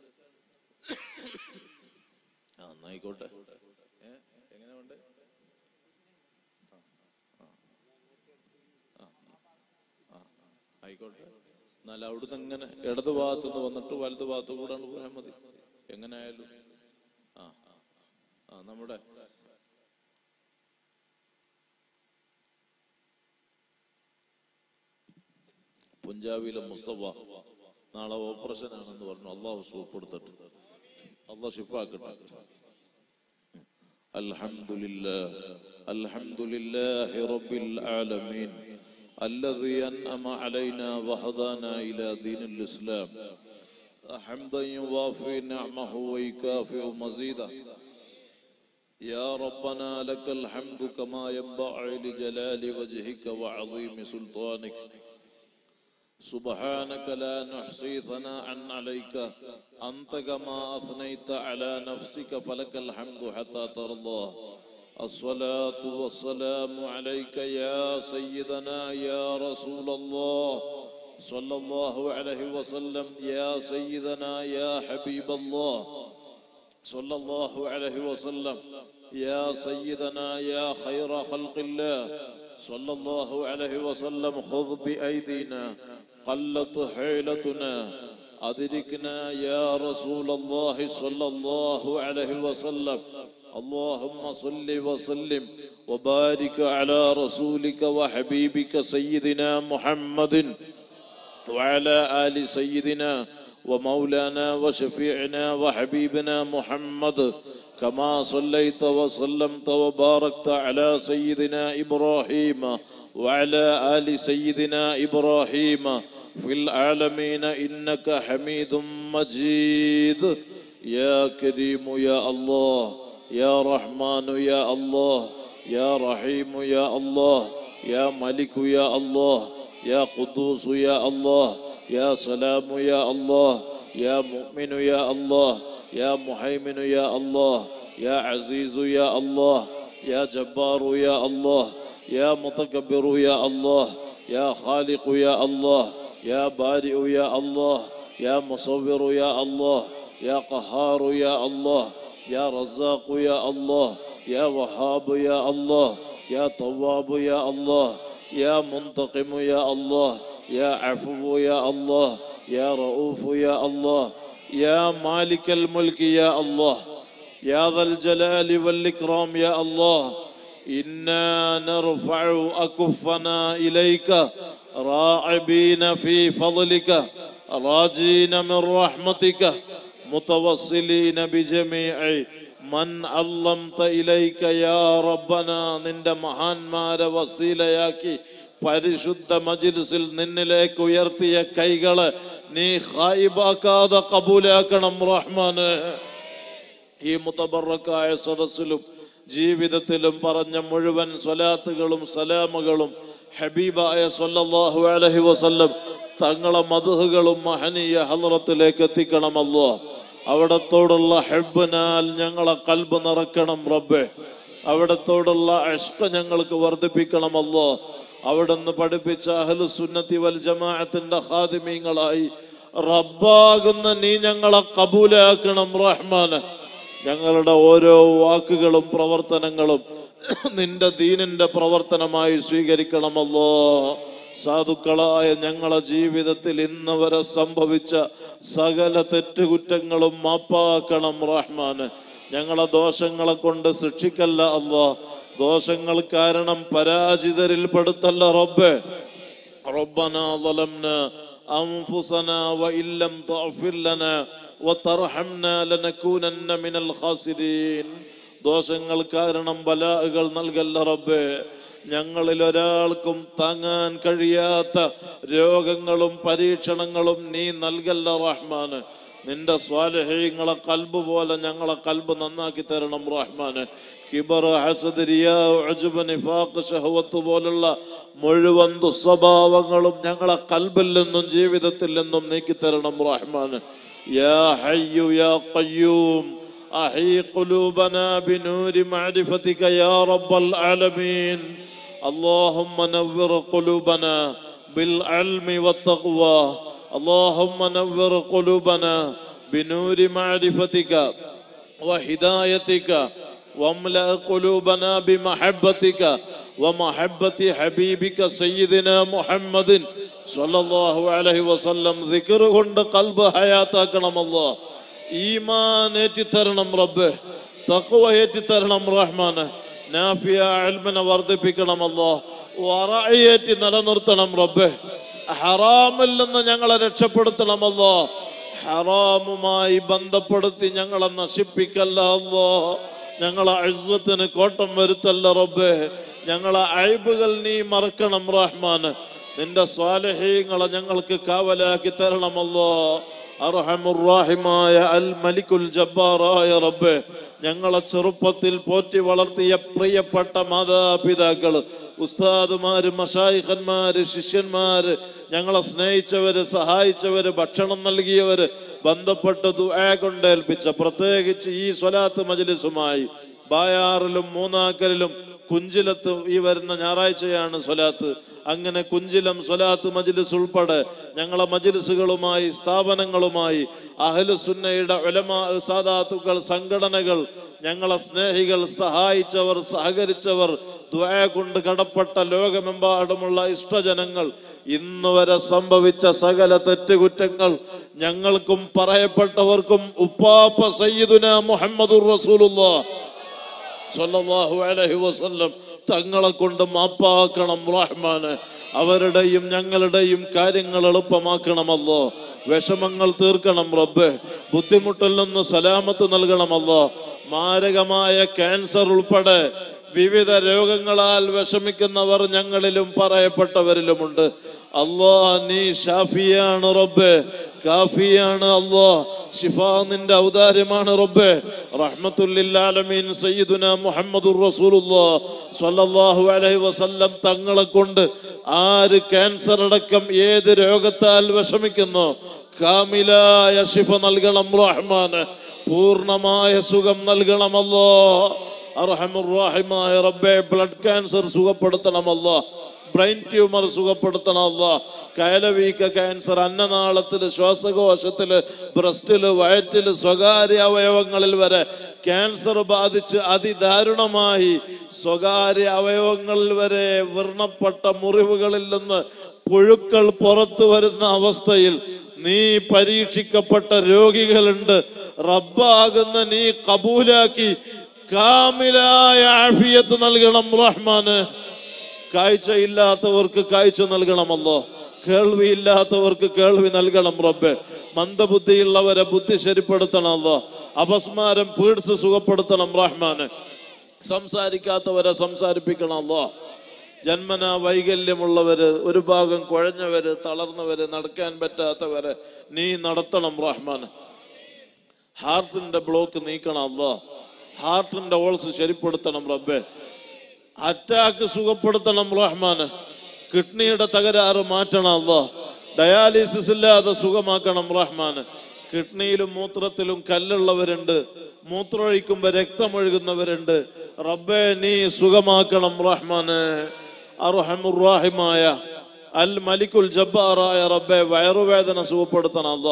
ആ എന്നായിക്കോട്ടെ ഏ എങ്ങനെ വേണ്ടേ ആയിക്കോട്ടെ എന്നാൽ അവിടുന്ന് ഇങ്ങനെ ഇടത് ഭാഗത്തു നിന്ന് വന്നിട്ട് വലത് ഭാഗത്തു കൂടാണ് പോയാൽ മതി എങ്ങനെ ആയാലും ആ ആ, ആ നമ്മുടെ പഞ്ചാബിലെ മുസ്തഫ നാളെ ഓപ്പറേഷൻ ആണെന്ന് പറഞ്ഞു അള്ളാഹു സൂപ്പെടുത്തിട്ട് അള്ളാഹ് ഷിഫാക്കട്ടെ الحمد لله الحمد لله رب العالمين الذي أنعم علينا وهدانا إلى دين الإسلام حمدا يوافي نعمه ويكافئ مزيدا يا ربنا لك الحمد كما ينبغي لجلال وجهك وعظيم سلطانك سبحانك لا نحصي ثناء عليك أنت كما أثنيت على نفسك فلك الحمد حتى ترضى الصلاة والسلام عليك يا سيدنا يا رسول الله صلى الله عليه وسلم يا سيدنا يا حبيب الله صلى الله عليه وسلم يا سيدنا يا خير خلق الله صلى الله عليه وسلم خذ بأيدينا قلت حيلتنا أدركنا يا رسول الله صلى الله عليه وسلم اللهم صل وسلم وبارك على رسولك وحبيبك سيدنا محمد وعلى آل سيدنا ومولانا وشفيعنا وحبيبنا محمد كما صليت وسلمت وباركت على سيدنا إبراهيم وعلى آل سيدنا إبراهيم في العالمين إنك حميد مجيد يا كريم يا الله يا رحمن يا الله يا رحيم يا الله يا ملك يا الله يا قدوس يا الله يا سلام يا الله يا مؤمن يا الله يا محيمن يا الله يا عزيز يا الله يا جبار يا الله يا متكبر يا الله يا خالق يا الله يا بارئ يا الله يا مصور يا الله يا قهار يا الله يا رزاق يا الله يا وهاب يا الله يا طواب يا الله يا منتقم يا الله يا عفو يا الله يا رؤوف يا الله يا مالك الملك يا الله يا ذا الجلال والإكرام يا الله إنا نرفع أكفنا إليك راعبين في فضلك راجين من رحمتك متوصلين بجميع من علمت إليك يا ربنا നിന്റെ മഹാന്മാരെ വസീലയാക്കി പരിശുദ്ധ മജിൽസിൽ നിന്നിലേക്ക് ഉയർത്തിയ കൈകള് നീ ഹായിബാക്കാതെ കബൂലാക്കണം റഹ്മാന് ഈ മുത്തബറക്കായ സദസ്സിലും ജീവിതത്തിലും പറഞ്ഞ മുഴുവൻ സ്വലാത്തുകളും സലാമുകളും ഹബീബായ സല്ലല്ലാഹു അലൈഹി വസല്ലം തങ്ങളെ മധുഹുകളും മഹനീയ ഹലറത്തിലേക്ക് എത്തിക്കണമല്ലോ അവിടത്തോടുള്ള ഹെബിനാൽ ഞങ്ങളെ കൽബ് നിറക്കണം റബ്ബെ അവിടത്തോടുള്ള അഷ്ക ഞങ്ങൾക്ക് വർദ്ധിപ്പിക്കണമല്ലോ അവിടുന്ന് പഠിപ്പിച്ച അഹ്ലു സുന്നത്തി വൽ ജമാഅത്തിന്റെ ഹാദിമീങ്ങളായി റബ്ബാകുന്ന നീ ഞങ്ങളെ കബൂലാക്കണം റഹ്മാന് ഞങ്ങളുടെ ഓരോ വാക്കുകളും പ്രവർത്തനങ്ങളും നിന്റെ ദീനിന്റെ പ്രവർത്തനമായി സ്വീകരിക്കണമല്ലോ സാധുക്കളായ ഞങ്ങളെ ജീവിതത്തിൽ ഇന്ന് വരെ സംഭവിച്ച സകല തെറ്റുകുറ്റങ്ങളും മാപ്പാക്കണം റഹ്മാന് ഞങ്ങളെ ദോഷങ്ങളെ കൊണ്ട് ശിക്ഷിക്കല്ല അല്ലോ ദോഷങ്ങൾ കാരണം പരാജിതരിൽ പെടുത്തല്ല റബ്ബേ ربنا ظلمنا أنفسنا وإن لم تغفر لنا وترحمنا لنكونن من الخاسرين ദോഷങ്ങൾ കാരണം ബലാഹുകൾ നൽകല്ല റബ്ബേ ഞങ്ങളിൽ ഒരാൾക്കും താങ്ങാൻ കഴിയാത്ത രോഗങ്ങളും പരീക്ഷണങ്ങളും നീ നൽകല്ല റഹ്മാന് നിന്റെ സ്വാലഹ്യങ്ങളെ കൽബ് പോലെ ഞങ്ങളെ കൽബ് നന്നാക്കി തരണം റഹ്മാന് കിബർ ഹസദ് റിയാ ഉജ്ബ് നിഫാഖ് ഷഹവത്ത് പോലുള്ള മുഴുവൻ ദുസ്വഭാവങ്ങളും ഞങ്ങളെ കൽബിൽ നിന്നും ജീവിതത്തിൽ നിന്നും നീക്കി തരണം റഹ്മാന് യാ ഹയ്യു യാ ഖയ്യൂം أحي قلوبنا بنور معرفتك يا رب العالمين اللهم نور قلوبنا بالعلم والتقوى اللهم نور قلوبنا بنور معرفتك وهدايتك واملأ قلوبنا بمحبتك ومحبة حبيبك سيدنا محمد صلى الله عليه وسلم ذكر കൊണ്ട് قلب حياتاക്കണം الله ഈമാൻ ഏറ്റിത്തരണം റബ്ബ് തഖ്വ ഏറ്റിത്തരണം റഹ്മാന് നാഫിയ അൽമിനെ വർദ്ധിപ്പിക്കണം അല്ലോ വറയേറ്റി നിലനിർത്തണം റബ്ബ് ഹറാമിൽ നിന്ന് ഞങ്ങളെ രക്ഷപ്പെടുത്തണമല്ലോ ഹറാമുമായി ബന്ധപ്പെടുത്തി ഞങ്ങളെ നശിപ്പിക്കല്ല അല്ലോ ഞങ്ങളെ അഴുസത്തിന് കോട്ടം വരുത്തല്ല റബ്ബേ ഞങ്ങളെ അഴിബുകൾ നീ മറക്കണം റഹ്മാന് നിന്റെ സ്വാലഹീങ്ങളെ ഞങ്ങൾക്ക് കാവലാക്കി തരണമല്ലോ അർഹമുറാഹിമായ അൽ മലിക്കുൽ ജബ്ബാറായ റബ്ബേ ഞങ്ങളെ ചെറുപ്പത്തിൽ പോറ്റി വളർത്തിയ പ്രിയപ്പെട്ട മാതാപിതാക്കള് ഉസ്താദുമാര് മഷായിഖന്മാര് ശിഷ്യന്മാര് ഞങ്ങളെ സ്നേഹിച്ചവര് സഹായിച്ചവര് ഭക്ഷണം നൽകിയവര് ബന്ധപ്പെട്ട് ദുആ കൊണ്ടേൽപ്പിച്ച പ്രത്യേകിച്ച് ഈ സ്വലാത്ത് മജ്ലിസുമായി ബായാറിലും മൂന്നാക്കലിലും കുഞ്ചിലത്ത് ഈ വരുന്ന ഞായറാഴ്ചയാണ് സ്വലാത്ത് അങ്ങനെ കുഞ്ചിലം സ്വലാത്ത് മജ്ലിസ് ഉൾപ്പെടെ ഞങ്ങളെ മജ്ലിസുകളുമായി സ്ഥാപനങ്ങളുമായി അഹ്ലു സുന്നയുടെ ഉലമാ സാദാത്തുക്കൾ സംഘടനകൾ ഞങ്ങളെ സ്നേഹികൾ സഹായിച്ചവർ സഹകരിച്ചവർ ദ്വയ കൊണ്ട് കടപ്പെട്ട ലോകമെമ്പാടുമുള്ള ഇഷ്ടജനങ്ങൾ ഇന്ന് വരെ സംഭവിച്ച സകല തെറ്റുകുറ്റങ്ങൾ ഞങ്ങൾക്കും പറയപ്പെട്ടവർക്കും ഉപ്പാപ്പ സയ്യിദുന മുഹമ്മദുർ റസൂലുള്ളാഹ് സ്വല്ലല്ലാഹു അലൈഹി വസല്ലം തങ്ങളെ കൊണ്ട് മാപ്പാക്കണം റഹ്മാന് അവരുടെയും ഞങ്ങളുടെയും കാര്യങ്ങൾ എളുപ്പമാക്കണമല്ലോ വിഷമങ്ങൾ തീർക്കണം റബ്ബ് ബുദ്ധിമുട്ടിൽ നിന്ന് സലാമത്ത് നൽകണമല്ലോ മാരകമായ ക്യാൻസർ ഉൾപ്പെടെ വിവിധ രോഗങ്ങളാൽ വിഷമിക്കുന്നവർ ഞങ്ങളിലും പറയപ്പെട്ടവരിലുമുണ്ട് അല്ലോ നീ ഷാഫിയാണ് റബ്ബ് കാഫിയാണ് അല്ലോ ഷിഫ നിന്റെ ഔദാര്യമാണ് റബ്ബേ റഹ്മത്തുല്ലാലമീൻ സയ്യിദുന മുഹമ്മദുർ റസൂലുള്ളാഹ് സ്വല്ലല്ലാഹു അലൈഹി വസല്ലം തങ്ങളെ കൊണ്ട് ആര് ക്യാൻസർ അടക്കം ഏത് രോഗത്താൽ വിഷമിക്കുന്നു കാമിലായ ഷിഫ നൽകണം റഹ്മാന് പൂർണ്ണമായ സുഖം നൽകണമല്ലോ അർഹമുറാഹിമായ റബ്ബെ ബ്ലഡ് ക്യാൻസർ സുഖപ്പെടുത്തണമല്ലോ ബ്രെയിൻ ട്യൂമർ സുഖപ്പെടുത്തണമല്ലോ കയലവീക്ക ക്യാൻസർ അന്നനാളത്തില് ശ്വാസകോശത്തില് ബ്രസ്റ്റില് വയറ്റില് സ്വകാര്യ അവയവങ്ങളിൽ വരെ ക്യാൻസർ ബാധിച്ച് അതിദാരുണമായി സ്വകാര്യ അവയവങ്ങളിൽ വരെ വർണ്ണപ്പെട്ട മുറിവുകളിൽ നിന്ന് പുഴുക്കൾ പുറത്തു വരുന്ന അവസ്ഥയിൽ നീ പരീക്ഷിക്കപ്പെട്ട രോഗികളുണ്ട് റബ്ബാകുന്ന നീ കബൂലാക്കി കാമിലായ ആഫിയത്ത് നൽകണം റഹ്മാന് കാഴ്ച ഇല്ലാത്തവർക്ക് കാഴ്ച നൽകണമല്ലോ കേൾവി ഇല്ലാത്തവർക്ക് കേൾവി നൽകണം റബ്ബെ മന്ദബുദ്ധിയുള്ളവരെ ബുദ്ധി ശരിപ്പെടുത്തണമല്ലോ അപസ്മാരം പീഡിച്ച് സുഖപ്പെടുത്തണം റഹ്മാന് സംസാരിക്കാത്തവരെ സംസാരിപ്പിക്കണമല്ലോ ജന്മന വൈകല്യമുള്ളവര് ഒരു ഭാഗം കുഴഞ്ഞവര് തളർന്നവര് നടക്കാൻ പറ്റാത്തവരെ നീ നടത്തണം റഹ്മാൻ ഹാർട്ടിന്റെ ബ്ലോക്ക് നീക്കണം അല്ലോ ഹാർട്ടിന്റെ ഓൾസ് ശരിപ്പെടുത്തണം റബ്ബെ അറ്റാക്ക് സുഖപ്പെടുത്തണം റഹ്മാന് കിഡ്നിയുടെ തകരാറ് മാറ്റണം അല്ലോ ഡയാലിസിസ് ഇല്ലാതെ സുഖമാക്കണം റഹ്മാന് കിഡ്നിയിലും മൂത്രത്തിലും കല്ലുള്ളവരുണ്ട് മൂത്രമൊഴിക്കുമ്പോ രക്തമൊഴുകുന്നവരുണ്ട് റബ്ബെ നീ സുഖമാക്കണം റഹ്മാന് അർഹമുറാഹിമായ അൽ മലിക്കുൽ ജബ്ബാറായ റബ്ബെ വയറുവേദന സുഖപ്പെടുത്തണം അല്ലോ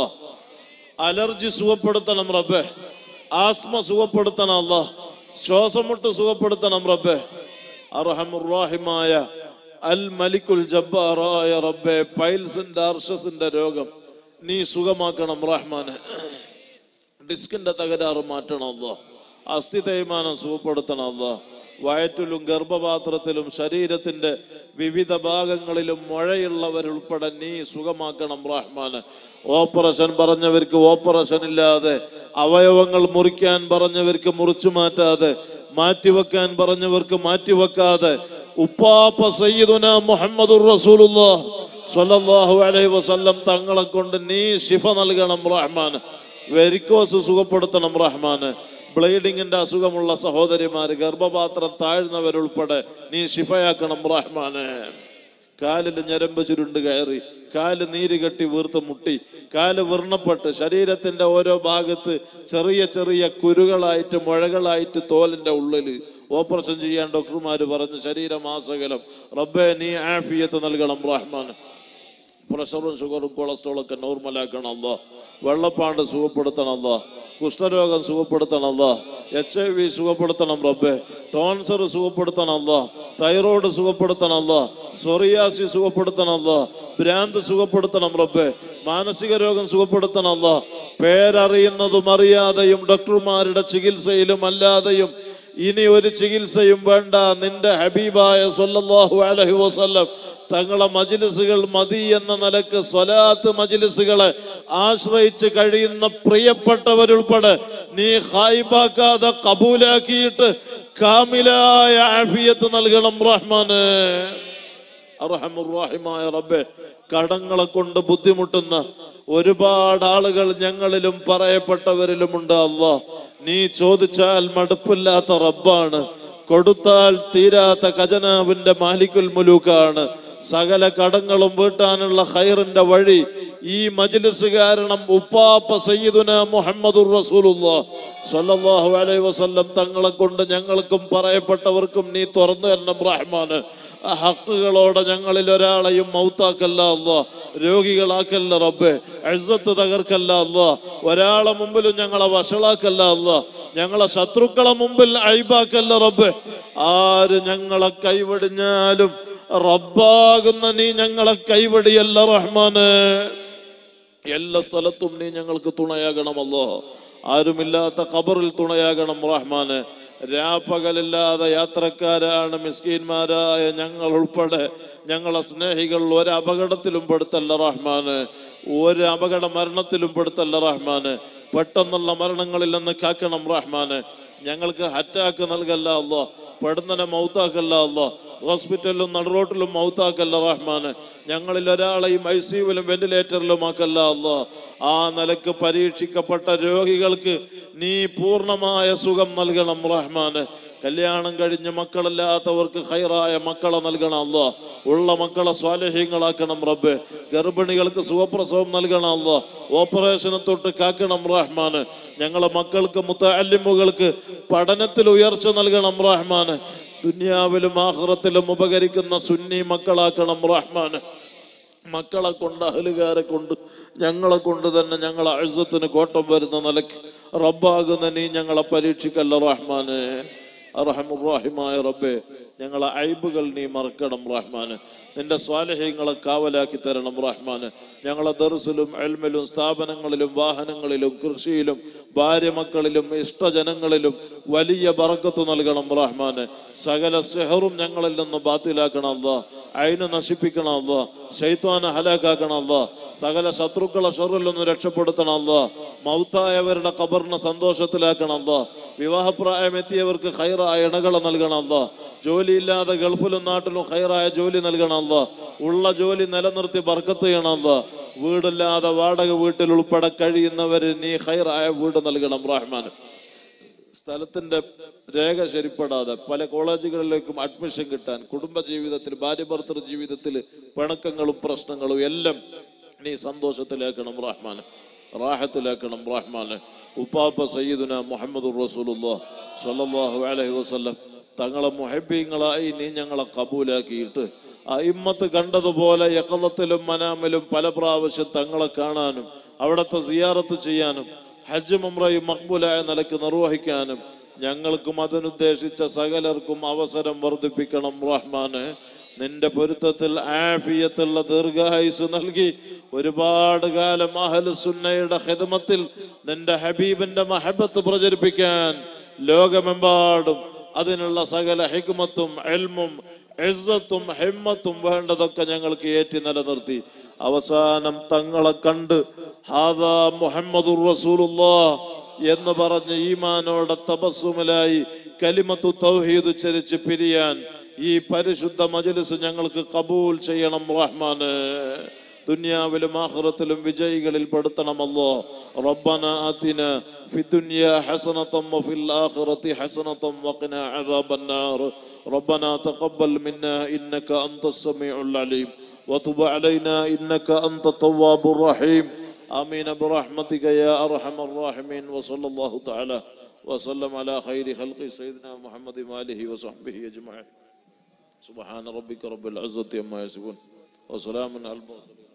അലർജി സുഖപ്പെടുത്തണം റബ്ബെ ആസ്മ സുഖപ്പെടുത്തണം അല്ലോ ശ്വാസമുട്ട് സുഖപ്പെടുത്തണം റബ്ബെ അർഹമുറാഹിമായ അൽ മലിക്കുൽ ജബ്ബാറായ റബ്ബെ പൈൽസിന്റെ അർഷസിന്റെ രോഗം നീ സുഖമാക്കണം റഹ്മാനെ ഡിസ്കിന്റെ തകരാറ് മാറ്റണം അല്ലോ അസ്ഥി തേയ്മാനം സുഖപ്പെടുത്തണം അല്ലോ വയറ്റിലും ഗർഭപാത്രത്തിലും ശരീരത്തിന്റെ വിവിധ ഭാഗങ്ങളിലും മുഴയുള്ളവരുൾപ്പെടെ നീ സുഖമാക്കണം റഹ്മാന് ഓപ്പറേഷൻ പറഞ്ഞവർക്ക് ഓപ്പറേഷൻ ഇല്ലാതെ അവയവങ്ങൾ മുറിക്കാൻ പറഞ്ഞവർക്ക് മുറിച്ചു മാറ്റാതെ മാറ്റിവെക്കാൻ പറഞ്ഞവർക്ക് മാറ്റിവെക്കാതെ ഉപ്പാപ്പ സയ്യിദുന മുഹമ്മദുർ റസൂലുള്ളാഹ് സ്വല്ലല്ലാഹു അലൈഹി വസല്ലം തങ്ങളെ കൊണ്ട് നീ ശിഫ നൽകണം റഹ്മാന് വെരിക്കോസ് സുഖപ്പെടുത്തണം റഹ്മാന് ബ്ലീഡിങ്ങിന്റെ അസുഖമുള്ള സഹോദരിമാര് ഗർഭപാത്രം താഴ്ന്നവരുൾപ്പെടെ നീ ശിഫയാക്കണം റഹ്മാന് കാലിൽ ഞരമ്പ് ചുരുണ്ട് കയറി കാല് നീര് കെട്ടി വീർത്ത് മുട്ടി കാല് വിർണപ്പെട്ട് ശരീരത്തിന്റെ ഓരോ ഭാഗത്ത് ചെറിയ ചെറിയ കുരുകളായിട്ട് മുഴകളായിട്ട് തോലിന്റെ ഉള്ളില് ഓപ്പറേഷൻ ചെയ്യാൻ ഡോക്ടർമാര് പറഞ്ഞു ശരീരമാസകലം റബ്ബെ നീ ആഫിയത്ത് നൽകണം റഹ്മാൻ പ്രഷറും ഷുഗറും കൊളസ്ട്രോളും ഒക്കെ നോർമലാക്കണം അല്ലോ വെള്ളപ്പാണ്ട് സുഖപ്പെടുത്തണം അല്ലോ കുഷ്ഠരോഗം സുഖപ്പെടുത്തണം അല്ലോ എച്ച് ഐ വി സുഖപ്പെടുത്തണം റബ്ബെ ടോൺസർ സുഖപ്പെടുത്തണം അല്ലോ തൈറോയ്ഡ് സുഖപ്പെടുത്തണം അല്ലോ സൊറിയാസി സുഖപ്പെടുത്തണം അല്ലോ ഭ്രാന്ത് സുഖപ്പെടുത്തണം റബ്ബെ മാനസിക രോഗം സുഖപ്പെടുത്തണം അല്ലോ പേരറിയുന്നതും അറിയാതെയും ഡോക്ടർമാരുടെ ചികിത്സയിലും അല്ലാതെയും ഇനി ഒരു ചികിത്സയും വേണ്ട നിന്റെ ഹബീബായ സല്ലല്ലാഹു അലൈഹി വസല്ലം തങ്ങളെ മജിലിസുകൾ മതി എന്ന നിലക്ക് സ്വലാത്ത് മജിലിസുകളെ ആശ്രയിച്ച് കഴിയുന്ന പ്രിയപ്പെട്ടവരുൾപ്പെടെ നീ ഹായിബാക്കാതെ കബൂലാക്കിയിട്ട് കാമിലായ ആഫിയത്ത് നൽകണം റഹ്മാന് അർഹമുറാഹിമായ റബ്ബെ കടങ്ങളെ കൊണ്ട് ബുദ്ധിമുട്ടുന്ന ഒരുപാട് ആളുകൾ ഞങ്ങളിലും പറയപ്പെട്ടവരിലുമുണ്ട് അല്ലാ നീ ചോദിച്ചാൽ മടുപ്പില്ലാത്ത റബ്ബാണ് കൊടുത്താൽ തീരാത്ത ഖജനാവിന്റെ മാലിക്കുൽ മുലൂക്കാണ് സകല കടങ്ങളും വീട്ടാനുള്ള ഖൈറിന്റെ വഴി ഈ മജ്ലിസ് കാരണം ഉപ്പാപ്പ സയ്യിദുന മുഹമ്മദുർ റസൂലുള്ളാഹ് സ്വല്ലല്ലാഹു അലൈഹി വസല്ലം തങ്ങളെ കൊണ്ട് ഞങ്ങൾക്കും പറയപ്പെട്ടവർക്കും നീ തുറന്നു തരണം റഹ്മാന് ആ ഹക്കുകളോടെ ഞങ്ങളിൽ ഒരാളെയും മൗത്താക്കല്ല അല്ലാ രോഗികളാക്കല്ല റബ്ബെ എഴുത്ത് തകർക്കല്ല അല്ലാ ഒരാളെ മുമ്പിലും ഞങ്ങളെ വഷളാക്കല്ല അല്ലാ ഞങ്ങളെ ശത്രുക്കളെ മുമ്പിൽ അഴിബാക്കല്ല റബ്ബെ ആര് ഞങ്ങളെ കൈവടിഞ്ഞാലും റബ്ബാകുന്ന നീ ഞങ്ങളെ കൈവടിയല്ല റഹ്മാന് എല്ലാ സ്ഥലത്തും നീ ഞങ്ങൾക്ക് തുണയാകണമല്ലോ ആരുമില്ലാത്ത ഖബറിൽ തുണയാകണം റഹ്മാന് രാപ്പകലില്ലാതെ യാത്രക്കാരാണ് മിസ്കീന്മാരായ ഞങ്ങൾ ഉൾപ്പെടെ ഞങ്ങളെ സ്നേഹികൾ ഒരു അപകടത്തിലും പെടുത്തല്ല റഹ്മാന് ഒരു അപകട മരണത്തിലും പെടുത്തല്ല റഹ്മാന് പെട്ടെന്നുള്ള മരണങ്ങളിൽ നിന്ന് കാക്കണം റഹ്മാന് ഞങ്ങൾക്ക് ഹറ്റാക്ക് നൽകല്ല അല്ലോ പെടുന്നനെ മൗത്താക്കല്ല അല്ലോ ഹോസ്പിറ്റലിലും നടുറോട്ടിലും മൗത്താക്കല്ല റഹ്മാന് ഞങ്ങളിൽ ഒരാളെയും ഐ സിയുവിലും വെന്റിലേറ്ററിലും ആക്കല്ല അല്ലോ ആ നിലക്ക് പരീക്ഷിക്കപ്പെട്ട രോഗികൾക്ക് നീ പൂർണ്ണമായ സുഖം നൽകണം റഹ്മാന് കല്യാണം കഴിഞ്ഞ് മക്കളില്ലാത്തവർക്ക് ഹൈറായ മക്കളെ നൽകണം അല്ലോ ഉള്ള മക്കളെ സ്വാലഹ്യങ്ങളാക്കണം റബ്ബെ ഗർഭിണികൾക്ക് സുഖപ്രസവം നൽകണം അല്ലോ ഓപ്പറേഷനെ തൊട്ട് കാക്കണം റഹ്മാന് ഞങ്ങളെ മക്കൾക്ക് മുത്തല്ലിമുകൾക്ക് പഠനത്തിൽ ഉയർച്ച നൽകണം റഹ്മാന് ദുനിയാവിലും ആഹ്റത്തിലും ഉപകരിക്കുന്ന സുന്നി മക്കളാക്കണം റഹ്മാന് മക്കളെ കൊണ്ട് അഹലുകാരെ കൊണ്ട് ഞങ്ങളെ കൊണ്ട് തന്നെ ഞങ്ങളെ അഴുസത്തിന് കോട്ടം വരുന്ന നിലയ്ക്ക് റബ്ബാകുന്ന നീ ഞങ്ങളെ പരീക്ഷിക്കല്ല റഹ്മാന് അറഹമുറാഹിമായ റബ്ബെ ഞങ്ങളെ അയ്ബുകൾ നീ മറക്കണം റഹ്മാന് നിന്റെ സ്വാലഹ്യങ്ങളെ കാവലാക്കി തരണം റഹ്മാന് ഞങ്ങളെ ദർസിലും എൽമിലും സ്ഥാപനങ്ങളിലും വാഹനങ്ങളിലും കൃഷിയിലും ഭാര്യ മക്കളിലും ഇഷ്ടജനങ്ങളിലും വലിയ ബറക്കത്ത് നൽകണം റഹ്മാന് സകല സെഹറും ഞങ്ങളിൽ നിന്ന് ബാത്തിലാക്കണം അല്ലാ അയിന് നശിപ്പിക്കണം അല്ലാ ശൈത്വാനെ ഹലാക്കാക്കണം അല്ലാ സകല ശത്രുക്കളെ ഷറിൽ നിന്ന് രക്ഷപ്പെടുത്തണം അല്ലാ മൗത്തായവരുടെ ഖബറിനെ സന്തോഷത്തിലാക്കണം അല്ലാ വിവാഹപ്രായം എത്തിയവർക്ക് ഹൈറായ ഇണകളെ നൽകണം അല്ലാ ജോലിയില്ലാതെ ഗൾഫിലും നാട്ടിലും ഹൈറായ ജോലി നൽകണം അല്ലാ ഉള്ള ജോലി നിലനിർത്തി ബർക്കത്ത് ചെയ്യണം അല്ലാ വീടില്ലാതെ വാടക വീട്ടിൽ ഉൾപ്പെടെ കഴിയുന്നവര് നീ ഹൈറായ വീട് നൽകണം റഹ്മാൻ സ്ഥലത്തിന്റെ രേഖ ശരിപ്പെടാതെ പല കോളേജുകളിലേക്കും അഡ്മിഷൻ കിട്ടാൻ കുടുംബ ജീവിതത്തിൽ ഭാര്യ ഭർത്തൃ ജീവിതത്തിൽ പിണക്കങ്ങളും പ്രശ്നങ്ങളും എല്ലാം നീ സന്തോഷത്തിലാക്കണം റഹ്മാൻ റാഹത്തിലാക്കണം റഹ്മാൻ ഉപ്പാപ്പ സയ്യിദുന മുഹമ്മദ് റസൂലുല്ലാഹ് സ്വല്ലല്ലാഹു അലൈഹി വസല്ലം തങ്ങളെ മുഹബീങ്ങളായി നീ ഞങ്ങളെ കബൂലാക്കിയിട്ട് അയിമ്മത്ത് കണ്ടതുപോലെ യക്കലത്തിലും മനാമിലും പല പ്രാവശ്യം തങ്ങളെ കാണാനും അവിടുത്തെ സിയാറത്ത് ചെയ്യാനും ഹജ്ജ് മുംറയും മക്ബൂലായ നിലക്ക് നിർവഹിക്കാനും ഞങ്ങൾക്കും അതിനുദ്ദേശിച്ച സകലർക്കും അവസരം വർദ്ധിപ്പിക്കണം റഹ്മാന് നിന്റെ പൊരുത്തത്തിൽ ആഫിയത്തുള്ള ദീർഘായുസ് നൽകി ഒരുപാട് കാലം അഹലുസുന്നയുടെ ഹിദമത്തിൽ നിന്റെ ഹബീബിന്റെ മഹബത്ത് പ്രചരിപ്പിക്കാൻ ലോകമെമ്പാടും അതിനുള്ള സകല ഹിക്മത്തും എൽമും എസ്സത്തും ഹിമ്മത്തും വേണ്ടതൊക്കെ ഞങ്ങൾക്ക് ഏറ്റി നിലനിർത്തി അവസാനം തങ്ങളെ കണ്ട് ഹാദാ മുഹമ്മദുർ റസൂലുള്ളാ എന്ന് പറഞ്ഞ് ഈമാനോടെ തപസ്സുമലായി കലിമത്തു തൗഹീദ് ഉച്ചരിച്ച് പിരിയാൻ ഈ പരിശുദ്ധ മജ്ലിസ് ഞങ്ങൾക്ക് കബൂൽ ചെയ്യണം റഹ്മാന് ദുനിയാവിലും ആഖിറത്തിലും വിജയികളിൽ പെടുത്തണമല്ലോ റബ്ബന ആതിന ഫി ദുനിയ ഹസനതം വഫിൽ ആഖിറതി ഹസനതം വഖിന അദാബന്നാർ ربنا تقبل منا انك انت السميع العليم وتب علينا انك انت التواب الرحيم امين برحمتك يا ارحم الراحمين وصلى الله تعالى وسلم على خير خلق سيدنا محمد واله وصحبه اجمعين سبحان ربك رب العزه عما يصفون وسلام على المرسلين